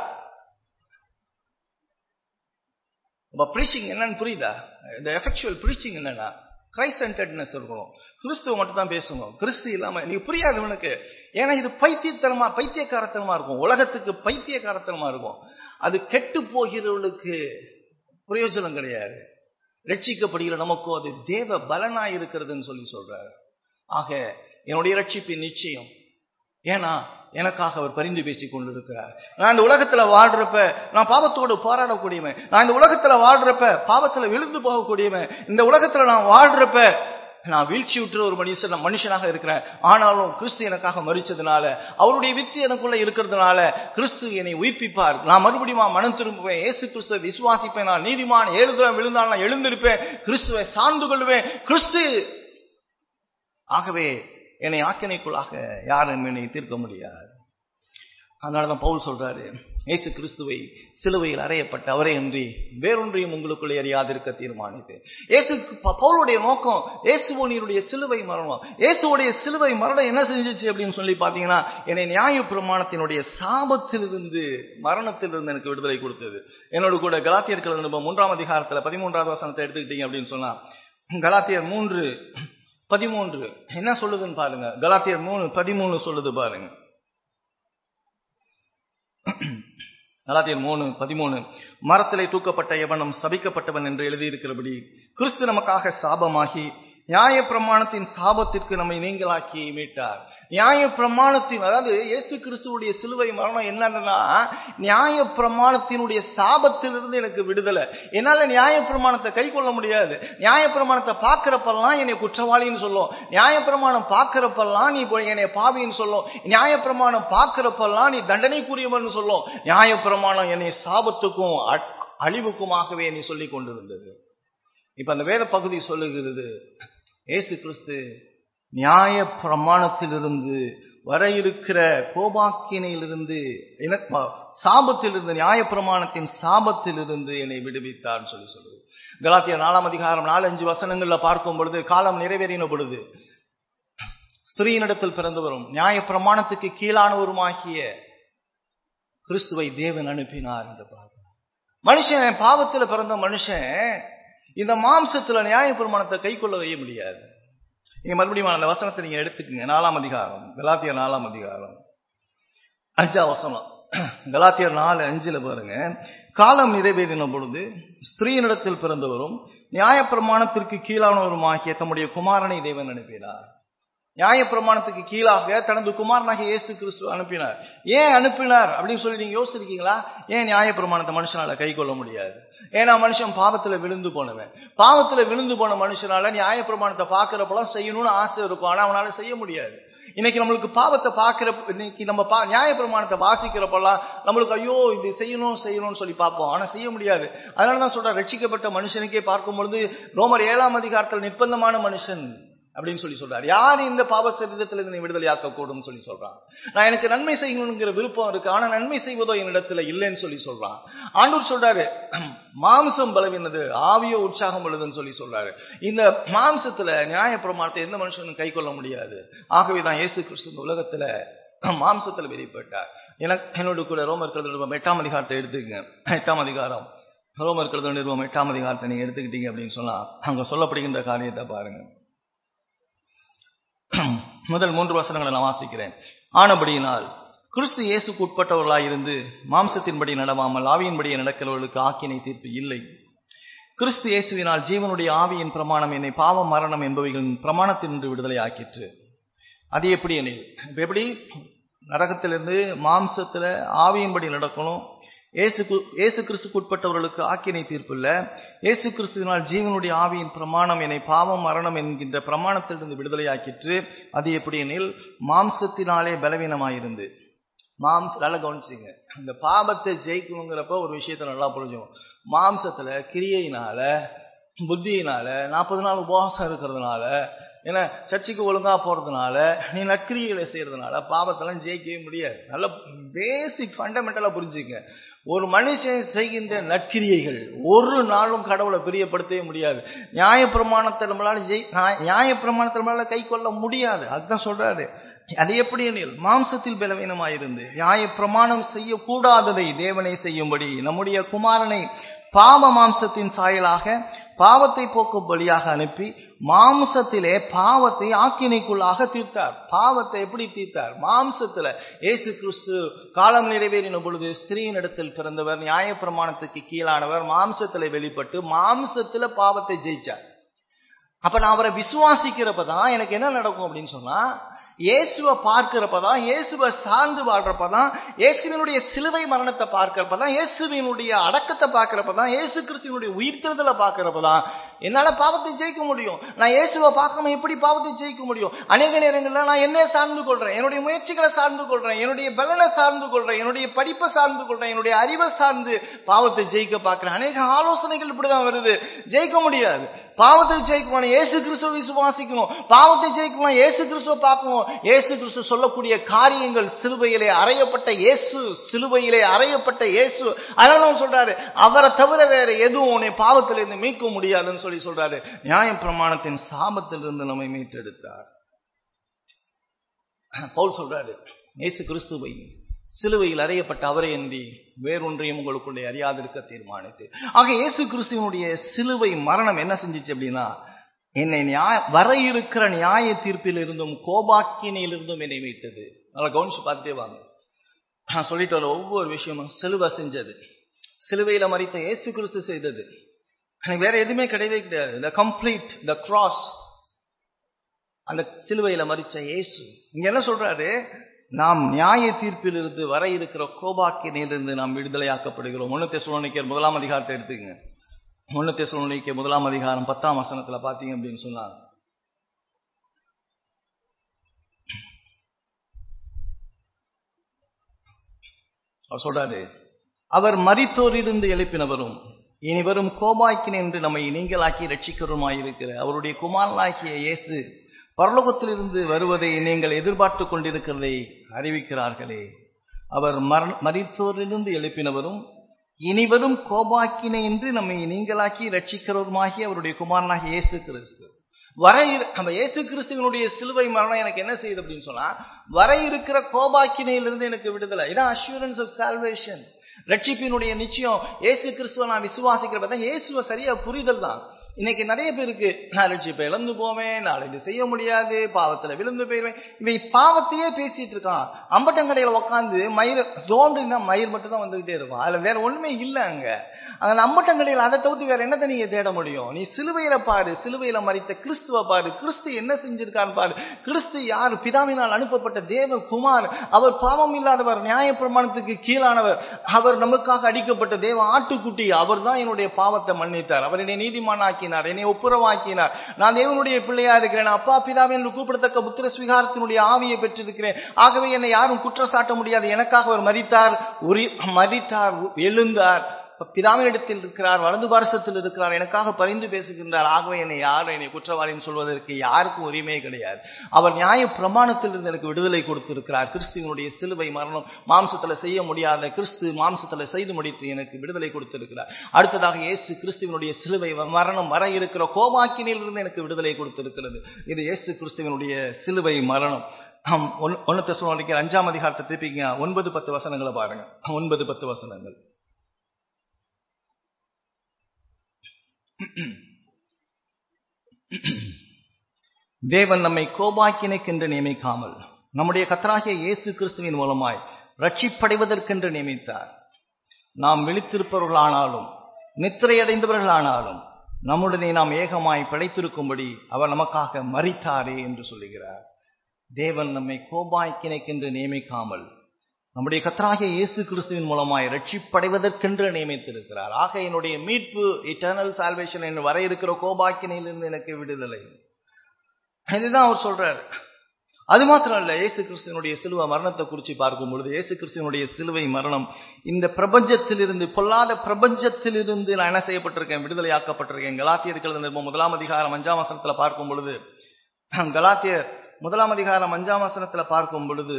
ப்ரீச்சிங் என்னன்னு புரியுதா இந்த எஃபெக்சுவல் ப்ரீச்சிங் என்னன்னா கிரைஸ்ட் சென்டர்ட்னஸ் இருக்கணும் கிறிஸ்துவ மட்டும் தான் பேசணும் கிறிஸ்து இல்லாம நீ புரியாது உனக்கு ஏன்னா இது பைத்தியத்தனமா பைத்தியக்காரத்தனமா இருக்கும் உலகத்துக்கு பைத்தியக்காரத்தனமா இருக்கும் அது கெட்டு போகிறவர்களுக்கு பிரயோஜனம் கிடையாது ரட்சிக்கப்படுகிற நமக்கும் அது தேவ பலனா இருக்கிறதுன்னு சொல்லி சொல்றாரு ஆக என்னுடைய ரட்சிப்பின் நிச்சயம் ஏன்னா எனக்காக அவர் பரிந்து பேசிக் கொண்டிருக்கிறார் நான் இந்த உலகத்துல வாழ்றப்ப நான் பாவத்தோடு போராடக்கூடியவன் நான் இந்த உலகத்துல வாழ்றப்ப பாவத்துல விழுந்து போகக்கூடியவன் இந்த உலகத்துல நான் வாழ்றப்ப நான் வீழ்ச்சி விட்டுற ஒரு மனுஷன் மனுஷனாக இருக்கிறேன் ஆனாலும் கிறிஸ்து எனக்காக மறிச்சதுனால அவருடைய வித்து எனக்குள்ள இருக்கிறதுனால கிறிஸ்து என்னை உயிர்ப்பிப்பார் நான் மறுபடியும் மனம் திரும்புவேன் ஏசு கிறிஸ்துவை விசுவாசிப்பேன் நான் நீதிமான் ஏழு தூரம் விழுந்தால் நான் எழுந்திருப்பேன் கிறிஸ்துவை சார்ந்து கொள்வேன் கிறிஸ்து ஆகவே என்னை ஆக்கினைக்குள்ளாக யாரும் என்னை தீர்க்க முடியாது அதனாலதான் பவுல் சொல்றாரு ஏசு கிறிஸ்துவை சிலுவையில் அறையப்பட்ட அவரே அன்றி வேறொன்றையும் உங்களுக்குள்ளே அறியாதிருக்க தீர்மானித்து ஏசு பவுலுடைய நோக்கம் ஏசுவோனியுடைய சிலுவை மரணம் ஏசுவோடைய சிலுவை மரணம் என்ன செஞ்சிச்சு அப்படின்னு சொல்லி பாத்தீங்கன்னா என்னை நியாய பிரமாணத்தினுடைய சாபத்திலிருந்து மரணத்திலிருந்து எனக்கு விடுதலை கொடுத்தது என்னோட கூட கலாத்தியர்கள் மூன்றாம் அதிகாரத்துல பதிமூன்றாவது வசனத்தை எடுத்துக்கிட்டீங்க அப்படின்னு சொன்னா கலாத்தியர் மூன்று பதிமூன்று என்ன சொல்லுதுன்னு பாருங்க கலாத்தியர் மூணு பதிமூணு சொல்லுது பாருங்க கலாத்தியர் மூணு பதிமூணு மரத்திலே தூக்கப்பட்ட எவனும் சபிக்கப்பட்டவன் என்று எழுதியிருக்கிறபடி கிறிஸ்து நமக்காக சாபமாகி நியாய பிரமாணத்தின் சாபத்திற்கு நம்மை நீங்களாக்கி மீட்டார் நியாய பிரமாணத்தின் அதாவது இயேசு கிறிஸ்துவுடைய சிலுவை மரணம் என்னன்னா நியாய பிரமாணத்தினுடைய சாபத்திலிருந்து எனக்கு விடுதலை என்னால நியாய பிரமாணத்தை கை கொள்ள முடியாது நியாய பிரமாணத்தை பார்க்கிறப்பெல்லாம் என்னை குற்றவாளின்னு சொல்லும் நியாய பிரமாணம் பார்க்கிறப்பெல்லாம் நீ என்னை பாவின்னு சொல்லும் நியாய பிரமாணம் பார்க்கிறப்பெல்லாம் நீ தண்டனைக்குரியவன் சொல்லும் நியாய பிரமாணம் என்னை சாபத்துக்கும் அழிவுக்குமாகவே நீ சொல்லி கொண்டிருந்தது இப்ப அந்த வேத பகுதி சொல்லுகிறது ஏசு கிறிஸ்து நியாய பிரமாணத்திலிருந்து வர இருக்கிற கோபாக்கினையிலிருந்து எனக்கு சாபத்திலிருந்து நியாயப்பிரமாணத்தின் சாபத்திலிருந்து என்னை விடுவித்தார்னு சொல்லி சொல்லுது கலாத்திய நாலாம் அதிகாரம் நாலு அஞ்சு வசனங்கள்ல பார்க்கும் பொழுது காலம் நிறைவேறின பொழுது ஸ்திரீனிடத்தில் பிறந்தவரும் நியாயப்பிரமாணத்துக்கு கீழானவருமாகிய கிறிஸ்துவை தேவன் அனுப்பினார் என்று பார்க்கிறோம் மனுஷன் பாவத்துல பிறந்த மனுஷன் இந்த மாம்சத்துல நியாயப்பிரமாணத்தை கை கொள்ள வைய முடியாது நீங்க மறுபடியும் அந்த வசனத்தை நீங்க எடுத்துக்கங்க நாலாம் அதிகாரம் கலாத்தியர் நாலாம் அதிகாரம் அஞ்சா வசனம் கலாத்தியர் நாலு அஞ்சுல பாருங்க காலம் நிறைவேறின பொழுது ஸ்திரீனிடத்தில் பிறந்தவரும் நியாயப்பிரமாணத்திற்கு கீழானவருமாகிய தம்முடைய குமாரனை தேவன் அனுப்பினார் நியாயப்பிரமாணத்துக்கு கீழாக தனது குமாரனாகிய இயேசு கிறிஸ்து அனுப்பினார் ஏன் அனுப்பினார் அப்படின்னு சொல்லி நீங்க யோசிச்சிருக்கீங்களா ஏன் நியாயப்பிரமாணத்தை மனுஷனால கை கொள்ள முடியாது ஏன்னா மனுஷன் பாவத்துல விழுந்து போனவன் பாவத்துல விழுந்து போன மனுஷனால நியாயப்பிரமாணத்தை பாக்குறப்பெல்லாம் செய்யணும்னு ஆசை இருக்கும் ஆனா அவனால செய்ய முடியாது இன்னைக்கு நம்மளுக்கு பாவத்தை பாக்குற இன்னைக்கு நம்ம பா நியாயப்பிரமாணத்தை வாசிக்கிறப்பெல்லாம் நம்மளுக்கு ஐயோ இது செய்யணும் செய்யணும்னு சொல்லி பார்ப்போம் ஆனா செய்ய முடியாது அதனால தான் சொல்றேன் ரட்சிக்கப்பட்ட மனுஷனுக்கே பார்க்கும் பொழுது ரோமர் ஏழாம் அதிகாரத்தில் நிர்பந்தமான மனுஷன் அப்படின்னு சொல்லி சொல்றாரு யார் இந்த பாவ சரீரத்தில் இருந்து விடுதலையாக்க கூடும் சொல்லி சொல்றான் நான் எனக்கு நன்மை செய்யணுங்கிற விருப்பம் இருக்கு ஆனா நன்மை செய்வதோ என்னிடத்துல இல்லைன்னு சொல்லி சொல்றான் ஆண்டூர் சொல்றாரு மாம்சம் பலவினது ஆவியோ உற்சாகம் உள்ளதுன்னு சொல்லி சொல்றாரு இந்த மாம்சத்துல நியாய பிரமாணத்தை எந்த மனுஷனும் கை கொள்ள முடியாது ஆகவேதான் இயேசு கிறிஸ்து இந்த உலகத்துல மாம்சத்துல வெளிப்பட்டார் எனக்கு என்னோட கூட ரோமர் கருது நிருபம் எட்டாம் அதிகாரத்தை எடுத்துக்கங்க எட்டாம் அதிகாரம் ரோமர் கருது நிருபம் எட்டாம் அதிகாரத்தை நீங்க எடுத்துக்கிட்டீங்க அப்படின்னு சொன்னா அங்க சொல்லப்படுகின்ற காரியத்தை பாருங்க முதல் மூன்று வசனங்களை நான் வாசிக்கிறேன் ஆனபடியினால் கிறிஸ்து இயேசுக்கு உட்பட்டவர்களாயிருந்து மாம்சத்தின்படி நடவாமல் ஆவியின்படி நடக்கிறவர்களுக்கு ஆக்கினை தீர்ப்பு இல்லை கிறிஸ்து இயேசுவினால் ஜீவனுடைய ஆவியின் பிரமாணம் என்னை பாவம் மரணம் என்பவைகளின் பிரமாணத்தினின்று விடுதலை ஆக்கிற்று அது எப்படி எனில் இப்ப எப்படி நரகத்திலிருந்து மாம்சத்துல ஆவியின்படி நடக்கணும் ஏசு ஏசு கிறிஸ்துக்கு உட்பட்டவர்களுக்கு ஆக்கினை தீர்ப்பு இல்ல ஏசு கிறிஸ்துவினால் ஜீவனுடைய ஆவியின் பிரமாணம் என்னை பாவம் மரணம் என்கின்ற பிரமாணத்திலிருந்து விடுதலையாக்கிற்று அது எப்படி எனில் மாம்சத்தினாலே பலவீனமாயிருந்து மாம்ச நல்லா கவனிச்சிங்க இந்த பாபத்தை ஜெயிக்கணுங்கிறப்ப ஒரு விஷயத்த நல்லா புரிஞ்சுக்கும் மாம்சத்துல கிரியையினால புத்தியினால நாற்பது நாள் உபவாசம் இருக்கிறதுனால ஏன்னா சர்ச்சைக்கு ஒழுங்கா போறதுனால நீ நற்கிரிகளை செய்யறதுனால பாவத்தெல்லாம் ஜெயிக்கவே முடியாது நல்ல பேசிக் ஃபண்டமெண்டலா புரிஞ்சுங்க ஒரு மனுஷன் செய்கின்ற நற்கிரியைகள் ஒரு நாளும் கடவுளை பிரியப்படுத்தவே முடியாது நியாயப்பிரமாணத்தை நம்மளால ஜெய் நியாயப்பிரமாணத்தை நம்மளால கை கொள்ள முடியாது அதுதான் சொல்றாரு அது எப்படி எனில் மாம்சத்தில் பலவீனமாயிருந்து நியாய பிரமாணம் செய்யக்கூடாததை தேவனை செய்யும்படி நம்முடைய குமாரனை பாவ மாம்சத்தின் சாயலாக பாவத்தை போக்கும் பலியாக அனுப்பி மாம்சத்திலே பாவத்தை ஆக்கினைக்குள்ளாக தீர்த்தார் பாவத்தை எப்படி தீர்த்தார் மாம்சத்துல ஏசு கிறிஸ்து காலம் நிறைவேறின பொழுது ஸ்திரீயின் இடத்தில் பிறந்தவர் நியாயப்பிரமாணத்துக்கு கீழானவர் மாம்சத்துல வெளிப்பட்டு மாம்சத்துல பாவத்தை ஜெயிச்சார் அப்ப நான் அவரை விசுவாசிக்கிறப்பதான் எனக்கு என்ன நடக்கும் அப்படின்னு சொன்னா இயேசுவை பார்க்கிறப்பதான் இயேசுவை சார்ந்து வாழ்றப்பதான் இயேசுவினுடைய சிலுவை மரணத்தை பார்க்கிறப்பதான் இயேசுவினுடைய அடக்கத்தை பார்க்கிறப்பதான் இயேசு கிறிஸ்துவனுடைய உயிர்த்தெழுதலை பார்க்கிறப்பதான் என்னால பாவத்தை ஜெயிக்க முடியும் நான் இயேசுவை பார்க்காம எப்படி பாவத்தை ஜெயிக்க முடியும் அநேக நேரங்களில் நான் என்ன சார்ந்து கொள்றேன் என்னுடைய முயற்சிகளை சார்ந்து கொள்றேன் என்னுடைய பலனை சார்ந்து கொள்றேன் என்னுடைய படிப்பை சார்ந்து கொள்றேன் என்னுடைய அறிவை சார்ந்து பாவத்தை ஜெயிக்க பார்க்கிறேன் அநேக ஆலோசனைகள் இப்படிதான் வருது ஜெயிக்க முடியாது பாவத்தை ஜெயிக்கணும் இயேசு கிறிஸ்துவ விசுவாசிக்கணும் பாவத்தை ஜெயிக்கணும் இயேசு கிறிஸ்துவ பார்க்கணும் இயேசு கிறிஸ்து சொல்லக்கூடிய காரியங்கள் சிலுவையிலே அறையப்பட்ட இயேசு சிலுவையிலே அறையப்பட்ட இயேசு அதனால சொல்றாரு அவரை தவிர வேற எதுவும் உன்னை பாவத்திலிருந்து மீட்க முடியாதுன்னு சொல்லி சொல்றாரு நியாயம் பிரமாணத்தின் சாபத்திலிருந்து நம்மை மீட்டெடுத்தார் பவுல் சொல்றாரு இயேசு கிறிஸ்துவை சிலுவையில் அறையப்பட்ட அவரை அன்றி வேறொன்றையும் உங்களுக்குள்ளே அறியாதிருக்க தீர்மானித்து ஆக இயேசு கிறிஸ்துவனுடைய சிலுவை மரணம் என்ன செஞ்சிச்சு அப்படின்னா என்னை நியாய வர இருக்கிற நியாய தீர்ப்பில் இருந்தும் கோபாக்கினிலிருந்தும் என்னை மீட்டது நல்லா கவனிச்சு பார்த்துட்டே வாங்க நான் சொல்லிட்டு வர ஒவ்வொரு விஷயமும் சிலுவை செஞ்சது சிலுவையில மறித்த இயேசு கிறிஸ்து செய்தது எனக்கு வேற எதுவுமே கிடையவே கிடையாது இந்த கம்ப்ளீட் த கிராஸ் அந்த சிலுவையில மறிச்ச இயேசு இங்க என்ன சொல்றாரு நாம் நியாய தீர்ப்பில் இருந்து வர இருக்கிற கோபாக்கினிலிருந்து நாம் விடுதலையாக்கப்படுகிறோம் ஒன்னு தெசுலோனிக்கர் முதலாம் அதிகாரத்தை எடுத்துக்கங்க ஒன்னு தெசுலோனிக்க முதலாம் அதிகாரம் பத்தாம் வசனத்துல பாத்தீங்க அப்படின்னு சொன்னா அவர் சொல்றாரு அவர் மரித்தோரிலிருந்து எழுப்பினவரும் இனி வரும் கோபாக்கின் என்று நம்மை நீங்களாக்கி ரட்சிக்கிறோமாயிருக்கிற அவருடைய குமாரனாகிய இயேசு பரலோகத்திலிருந்து வருவதை நீங்கள் எதிர்பார்த்து கொண்டிருக்கிறதை அறிவிக்கிறார்களே அவர் மரண மரித்தோரிலிருந்து எழுப்பினவரும் இனிவரும் கோபாக்கினை என்று நம்மை நீங்களாக்கி ரட்சிக்கிறவருமாகி அவருடைய குமாரனாகிய இயேசு கிறிஸ்து வர இரு- நம்ம இயேசு கிறிஸ்துவனுடைய சிலுவை மரணம் எனக்கு என்ன செய்யுது அப்படின்னு சொன்னா வர இருக்கிற கோபாக்கினையிலிருந்து எனக்கு விடுதலை இதான் அஷூரன்ஸ் ஆஃப் சால்வேஷன் ரட்சிப்பினுடைய நிச்சயம் இயேசு கிறிஸ்துவ நான் விசுவாசிக்கிறப்ப இயேசுவ சரியா புரிதல் தான் இன்னைக்கு நிறைய பேருக்கு நான் ரட்சிப்பை இழந்து போவேன் நாளை இது செய்ய முடியாது பாவத்துல விழுந்து போயிடுவேன் இவன் பாவத்தையே பேசிட்டு இருக்கான் அம்பட்டங்கடையில உட்காந்து மயிர் தோன்றுனா மயிர் மட்டும் தான் வந்துகிட்டே இருக்கும் அதுல வேற ஒண்ணுமே இல்ல அங்க அங்க அம்பட்டங்கடையில அதை தவிர்த்து வேற என்னத்தை நீங்க தேட முடியும் நீ சிலுவையில பாரு சிலுவையில மறித்த கிறிஸ்துவ பாரு கிறிஸ்து என்ன செஞ்சிருக்கான்னு பாரு கிறிஸ்து யார் பிதாவினால் அனுப்பப்பட்ட தேவ குமார் அவர் பாவம் இல்லாதவர் நியாய பிரமாணத்துக்கு கீழானவர் அவர் நமக்காக அடிக்கப்பட்ட தேவ ஆட்டுக்குட்டி அவர் தான் என்னுடைய பாவத்தை மன்னித்தார் அவர் என்னை நீதிமானாக்கினார் என்னை ஒப்புரவாக்கினார் நான் தேவனுடைய பிள்ளையா இருக்கிறேன் அப்பா பிதாவே என்று கூப்பிடத்தக்க புத்திர ஸ்வீகாரத்தினுடைய ஆவியை பெற்றிருக்கிறேன் ஆகவே என்னை யாரும் குற்றச்சாட்ட முடியாது எனக்காக அவர் மரித்தார் உரி மரித்தார் எழுந்தார் இப்ப பிதாவினிடத்தில் இருக்கிறார் வலது பாரசத்தில் இருக்கிறார் எனக்காக பரிந்து பேசுகின்றார் ஆகவே என்னை யார் என்னை குற்றவாளின்னு சொல்வதற்கு யாருக்கும் உரிமை கிடையாது அவர் நியாய பிரமாணத்திலிருந்து எனக்கு விடுதலை கொடுத்திருக்கிறார் கிறிஸ்துவனுடைய சிலுவை மரணம் மாம்சத்துல செய்ய முடியாத கிறிஸ்து மாம்சத்துல செய்து முடித்து எனக்கு விடுதலை கொடுத்திருக்கிறார் அடுத்ததாக இயேசு கிறிஸ்துவனுடைய சிலுவை மரணம் வர இருக்கிற கோபாக்கினிலிருந்து எனக்கு விடுதலை கொடுத்திருக்கிறது இது இயேசு கிறிஸ்துவனுடைய சிலுவை மரணம் ஆம், ஒன்னு- ஒன்னு தெசலோனிக்கர் அஞ்சாம் அதிகாரத்தை திருப்பிங்க ஒன்பது பத்து வசனங்களை பாருங்க ஒன்பது பத்து வசனங்கள் தேவன் நம்மை கோபாக்கினைக்கென்று நியமிக்காமல் நம்முடைய கத்தராகிய இயேசு கிறிஸ்துவின் மூலமாய் ரட்சிப்படைவதற்கென்று நியமித்தார் நாம் விழித்திருப்பவர்களானாலும் நித்திரையடைந்தவர்களானாலும் நம்முடனே நாம் ஏகமாய் பிழைத்திருக்கும்படி அவர் நமக்காக மரித்தாரே என்று சொல்லுகிறார் தேவன் நம்மை கோபாக்கினைக்கென்று நியமிக்காமல் நம்முடைய கத்தராகிய இயேசு கிறிஸ்துவின் மூலமாய் ரட்சிப்படைவதற்கென்று நியமித்திருக்கிறார் ஆக என்னுடைய மீட்பு இட்டர்னல் சால்வேஷன் என்று வர இருக்கிற கோபாக்கினையிலிருந்து எனக்கு விடுதலை இதுதான் அவர் சொல்றார் அது மாத்திரம் இல்ல இயேசு கிறிஸ்துவனுடைய சிலுவை மரணத்தை குறித்து பார்க்கும் பொழுது இயேசு கிறிஸ்துவனுடைய சிலுவை மரணம் இந்த பிரபஞ்சத்திலிருந்து பொல்லாத பிரபஞ்சத்திலிருந்து நான் என்ன செய்யப்பட்டிருக்கேன் விடுதலையாக்கப்பட்டிருக்கேன் கலாத்தியர்கள் நிருபம் முதலாம் அதிகாரம் அஞ்சாம் வசனத்துல பார்க்கும் பொழுது கலாத்தியர் முதலாம் அதிகாரம் அஞ்சாம் வசனத்துல பார்க்கும் பொழுது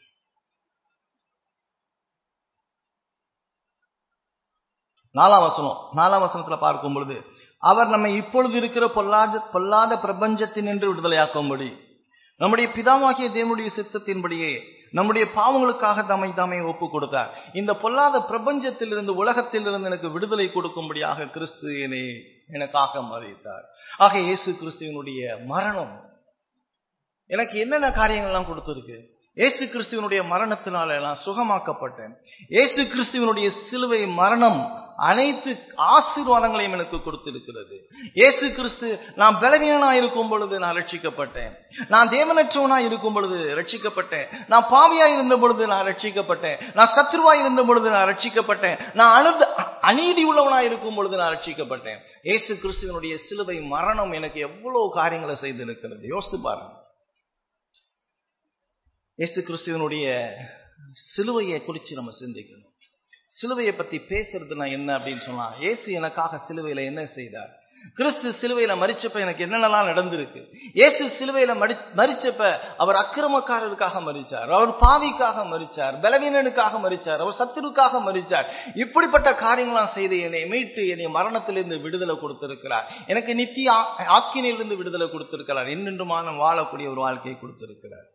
நாலாம் வசனம் நாலாம் வசனத்துல பார்க்கும் பொழுது அவர் நம்மை இப்பொழுது இருக்கிற பொல்லாத பொல்லாத பிரபஞ்சத்தினின்று விடுதலையாக்கும்படி நம்முடைய பிதாவாகிய தேவனுடைய சித்தத்தின்படியே நம்முடைய பாவங்களுக்காக தம்மை தாமே ஒப்பு கொடுத்தார் இந்த பொல்லாத பிரபஞ்சத்திலிருந்து உலகத்திலிருந்து எனக்கு விடுதலை கொடுக்கும்படியாக கிறிஸ்து என்னை எனக்காக மறைத்தார் ஆக இயேசு கிறிஸ்துவனுடைய மரணம் எனக்கு என்னென்ன காரியங்கள்லாம் கொடுத்திருக்கு இயேசு கிறிஸ்துவனுடைய மரணத்தினால நான் சுகமாக்கப்பட்டேன் இயேசு கிறிஸ்துவனுடைய சிலுவை மரணம் அனைத்து ஆசீர்வாதங்களையும் எனக்கு கொடுத்திருக்கிறது இயேசு கிறிஸ்து நான் பலவீனனா இருக்கும் பொழுது நான் ரட்சிக்கப்பட்டேன் நான் தேவனற்றவனா இருக்கும் பொழுது ரட்சிக்கப்பட்டேன் நான் பாவியா இருந்த பொழுது நான் ரட்சிக்கப்பட்டேன் நான் சத்ருவா இருந்த பொழுது நான் ரட்சிக்கப்பட்டேன் நான் அழுத அநீதி உள்ளவனா இருக்கும் பொழுது நான் ரட்சிக்கப்பட்டேன் இயேசு கிறிஸ்துவனுடைய சிலுவை மரணம் எனக்கு எவ்வளவு காரியங்களை செய்திருக்கிறது யோசித்து பாருங்க இயேசு கிறிஸ்துவனுடைய சிலுவையை குறித்து நம்ம சிந்திக்கணும் சிலுவையை பத்தி பேசுறதுனா என்ன அப்படின்னு சொன்னா இயேசு எனக்காக சிலுவையில என்ன செய்தார் கிறிஸ்து சிலுவையில மறிச்சப்ப எனக்கு என்னென்னலாம் நடந்திருக்கு இயேசு சிலுவையில மடி மறிச்சப்ப அவர் அக்கிரமக்காரருக்காக மறிச்சார் அவர் பாவிக்காக மறிச்சார் பலவீனனுக்காக மறிச்சார் அவர் சத்துருக்காக மறிச்சார் இப்படிப்பட்ட காரியங்களாம் செய்து என்னை மீட்டு என்னை மரணத்திலிருந்து விடுதலை கொடுத்திருக்கிறார் எனக்கு நித்திய ஆக்கினிலிருந்து விடுதலை கொடுத்திருக்கிறார் என்னென்றுமான வாழக்கூடிய ஒரு வாழ்க்கையை கொடுத்திருக்கிறார்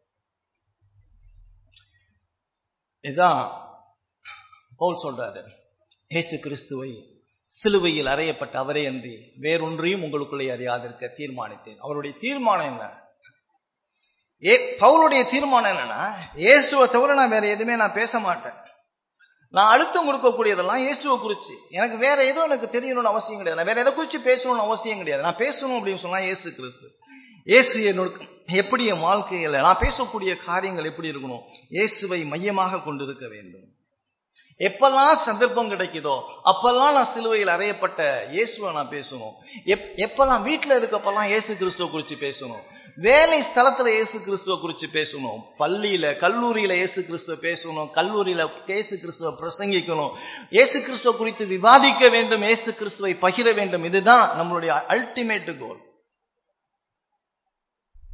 இதான் பவுல் சொல்றாரு இயேசு கிறிஸ்துவை சிலுவையில் அறையப்பட்ட அவரே அன்றி வேறொன்றையும் உங்களுக்குள்ளே அறியாதிருக்க தீர்மானித்தேன் அவருடைய தீர்மானம் என்ன ஏ பவுலுடைய தீர்மானம் என்னன்னா இயேசுவை தவிர நான் வேற எதுவுமே நான் பேச மாட்டேன் நான் அழுத்தம் கொடுக்கக்கூடியதெல்லாம் இயேசுவை குறிச்சு எனக்கு வேற எதுவும் எனக்கு தெரியணும்னு அவசியம் கிடையாது நான் வேற எதை குறிச்சு பேசணும்னு அவசியம் கிடையாது நான் பேசணும் அப்படின்னு சொன்னா இயேசு கிறிஸ்து இயேசு என்னோட எப்படி என் வாழ்க்கையில நான் பேசக்கூடிய காரியங்கள் எப்படி இருக்கணும் இயேசுவை மையமாக கொண்டிருக்க வேண்டும் எப்பெல்லாம் சந்தர்ப்பம் கிடைக்குதோ அப்பெல்லாம் நான் சிலுவையில் அறையப்பட்ட இயேசுவை நான் பேசணும் எப் எப்பெல்லாம் வீட்டில் இருக்கப்பெல்லாம் இயேசு கிறிஸ்துவ குறித்து பேசணும் வேலை ஸ்தலத்துல இயேசு கிறிஸ்துவ குறித்து பேசணும் பள்ளியில கல்லூரியில இயேசு கிறிஸ்துவ பேசணும் கல்லூரியில இயேசு கிறிஸ்துவ பிரசங்கிக்கணும் இயேசு கிறிஸ்துவ குறித்து விவாதிக்க வேண்டும் இயேசு கிறிஸ்துவை பகிர வேண்டும் இதுதான் நம்மளுடைய அல்டிமேட் கோல்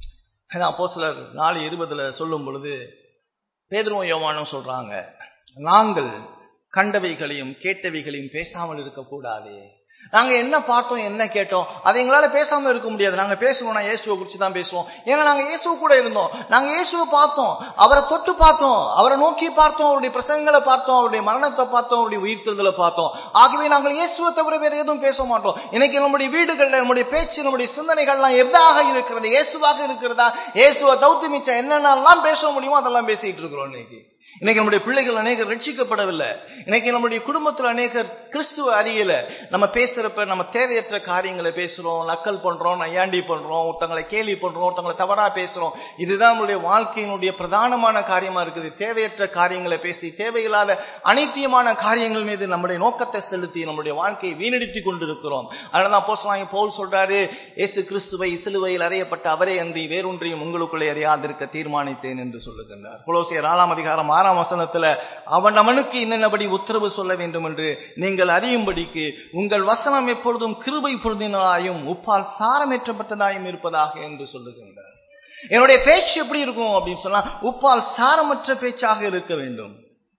அப்போ சிலர் நாலு இருபதுல சொல்லும் பொழுது பேதரும் யோவானும் சொல்றாங்க நாங்கள் கண்டவைகளையும் கேட்டவைகளையும் பேசாமல் இருக்கக்கூடாது நாங்க என்ன பார்த்தோம் என்ன கேட்டோம் அதை எங்களால பேசாம இருக்க முடியாது நாங்க பேசுவோம்னா இயேசுவை குறிச்சு தான் பேசுவோம் ஏன்னா நாங்க இயேசுவ கூட இருந்தோம் நாங்க இயேசுவை பார்த்தோம் அவரை தொட்டு பார்த்தோம் அவரை நோக்கி பார்த்தோம் அவருடைய பிரசங்களை பார்த்தோம் அவருடைய மரணத்தை பார்த்தோம் அவருடைய உயிர்த்தெழுதலை பார்த்தோம் ஆகவே நாங்கள் இயேசுவை தவிர வேற எதுவும் பேச மாட்டோம் இன்னைக்கு நம்முடைய வீடுகள்ல நம்முடைய பேச்சு நம்முடைய சிந்தனைகள்லாம் எதாக இருக்கிறது இயேசுவாக இருக்கிறதா இயேசுவை தவிர்த்து மிச்சம் என்னென்னலாம் பேச முடியுமோ அதெல்லாம் பேசிட்டு இருக்கிறோம் இன்னைக்கு இன்னைக்கு நம்முடைய பிள்ளைகள் அநேகர் ரட்சிக்கப்படவில்லை இன்னைக்கு நம்முடைய குடும்பத்தில் அநேகர் கிறிஸ்துவ அறியல நம்ம பேசுறப்ப நம்ம தேவையற்ற காரியங்களை பேசுறோம் நக்கல் பண்றோம் நையாண்டி பண்றோம் ஒருத்தங்களை கேலி பண்றோம் ஒருத்தங்களை தவறா பேசுறோம் இதுதான் நம்மளுடைய வாழ்க்கையினுடைய பிரதானமான காரியமா இருக்குது தேவையற்ற காரியங்களை பேசி தேவையில்லாத அனித்தியமான காரியங்கள் மீது நம்முடைய நோக்கத்தை செலுத்தி நம்முடைய வாழ்க்கையை வீணடித்து கொண்டிருக்கிறோம் அதனால அப்போஸ்தலனாகிய பவுல் சொல்றாரு இயேசு கிறிஸ்துவை சிலுவையில் அறையப்பட்ட அவரே அன்றி வேறொன்றையும் உங்களுக்குள்ளே அறியாதிருக்க தீர்மானித்தேன் என்று சொல்லுகின்றார் புலோசியர் நாலாம் அதிகாரம் ஆறாம் வசனத்துல அவன் அவனுக்கு இன்னபடி உத்தரவு சொல்ல வேண்டும் என்று நீங்கள் அறியும்படிக்கு உங்கள் வசனம் எப்பொழுதும் கிருபை பொருந்தினாயும் உப்பால் சாரமேற்றப்பட்டதாயும் இருப்பதாக என்று சொல்லுகின்றார் என்னுடைய பேச்சு எப்படி இருக்கும் அப்படின்னு சொன்னா உப்பால் சாரமற்ற பேச்சாக இருக்க வேண்டும்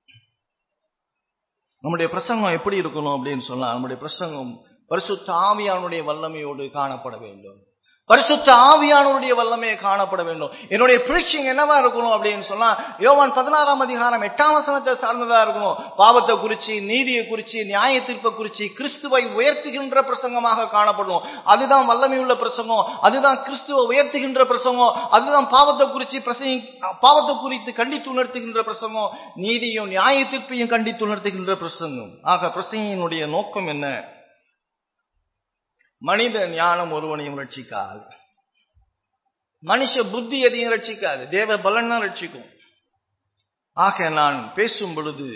நம்முடைய பிரசங்கம் எப்படி இருக்கணும் அப்படின்னு சொன்னா நம்முடைய பிரசங்கம் பரிசுத்த ஆவியானுடைய வல்லமையோடு காணப்பட வேண்டும் பரிசுத்த ஆவியானவருடைய வல்லமையை காணப்பட வேண்டும் என்னுடைய பிரீச்சிங் என்னவா இருக்கணும் அப்படின்னு சொன்னா யோவான் பதினாறாம் அதிகாரம் எட்டாம் வசனத்தை சார்ந்ததா இருக்கணும் பாவத்தை குறிச்சு நீதியை குறிச்சு நியாய தீர்ப்பை குறிச்சு கிறிஸ்துவை உயர்த்துகின்ற பிரசங்கமாக காணப்படும் அதுதான் வல்லமை உள்ள பிரசங்கம் அதுதான் கிறிஸ்துவை உயர்த்துகின்ற பிரசங்கம் அதுதான் பாவத்தை குறிச்சு பிரசங்க பாவத்தை குறித்து கண்டித்து உணர்த்துகின்ற பிரசங்கம் நீதியும் நியாய தீர்ப்பையும் கண்டித்து உணர்த்துகின்ற பிரசங்கம் ஆக பிரசங்கினுடைய நோக்கம் என்ன மனித ஞானம் ஒருவனையும் ரட்சிக்காது மனுஷ புத்தி எதையும் ரட்சிக்காது தேவ பலன் தான் ரட்சிக்கும் ஆக நான் பேசும் பொழுது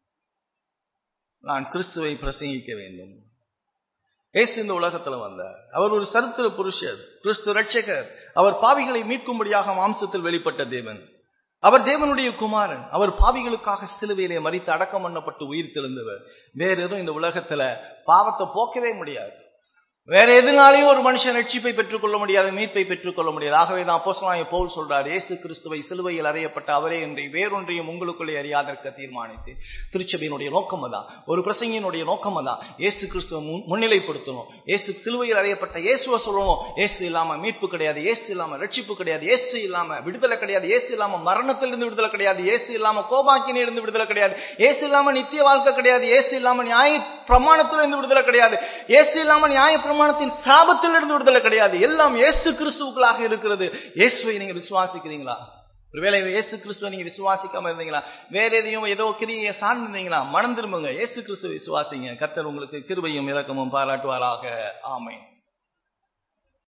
நான் கிறிஸ்துவை பிரசங்கிக்க வேண்டும் ஏசு இந்த உலகத்துல வந்தார் அவர் ஒரு சரித்திர புருஷர் கிறிஸ்து ரட்சகர் அவர் பாவிகளை மீட்கும்படியாக மாம்சத்தில் வெளிப்பட்ட தேவன் அவர் தேவனுடைய குமாரன் அவர் பாவிகளுக்காக சிலுவையிலே மறித்து அடக்கம் பண்ணப்பட்டு உயிர் தெழுந்தவர் வேற எதுவும் இந்த உலகத்துல பாவத்தை போக்கவே முடியாது வேற எதுனாலையும் ஒரு மனுஷன் ரட்சிப்பை பெற்றுக்கொள்ள முடியாது மீட்பை பெற்றுக்கொள்ள முடியாது ஆகவே தான் அப்போஸ்தலனாகிய பவுல் சொல்றார் இயேசு கிறிஸ்துவை சிலுவையில் அறையப்பட்ட அவரே என்று வேறொன்றையும் உங்களுக்குள்ளே அறியாதற்க தீர்மானித்து திருச்சபையினுடைய நோக்கம் தான் ஒரு பிரசங்கினுடைய நோக்கம் தான் இயேசு கிறிஸ்துவை முன்னிலைப்படுத்தணும் இயேசு சிலுவையில் அறையப்பட்ட இயேசுவை சொல்லணும் இயேசு இல்லாம மீட்பு கிடையாது இயேசு இல்லாம ரட்சிப்பு கிடையாது இயேசு இல்லாம விடுதலை கிடையாது இயேசு இல்லாம மரணத்திலிருந்து விடுதலை கிடையாது இயேசு இல்லாம கோபாக்கினிலிருந்து விடுதலை கிடையாது இயேசு இல்லாம நித்திய வாழ்க்கை கிடையாது இயேசு இல்லாம நியாய பிரமாணத்திலிருந்து விடுதலை கிடையாது இயேசு இல்லாம நியாய பிரமாணத்தின் சாபத்திலிருந்து விடுதலை கிடையாது எல்லாம் இயேசு கிறிஸ்துவுக்களாக இருக்கிறது இயேசுவை நீங்க விசுவாசிக்கிறீங்களா ஒருவேளை இயேசு கிறிஸ்துவை நீங்க விசுவாசிக்காம இருந்தீங்களா வேற எதையும் ஏதோ கிரியை சார்ந்திருந்தீங்களா மனம் திரும்புங்க இயேசு கிறிஸ்துவ விசுவாசிங்க கர்த்தர் உங்களுக்கு கிருபையும் இரக்கமும் பாராட்டுவாராக ஆமை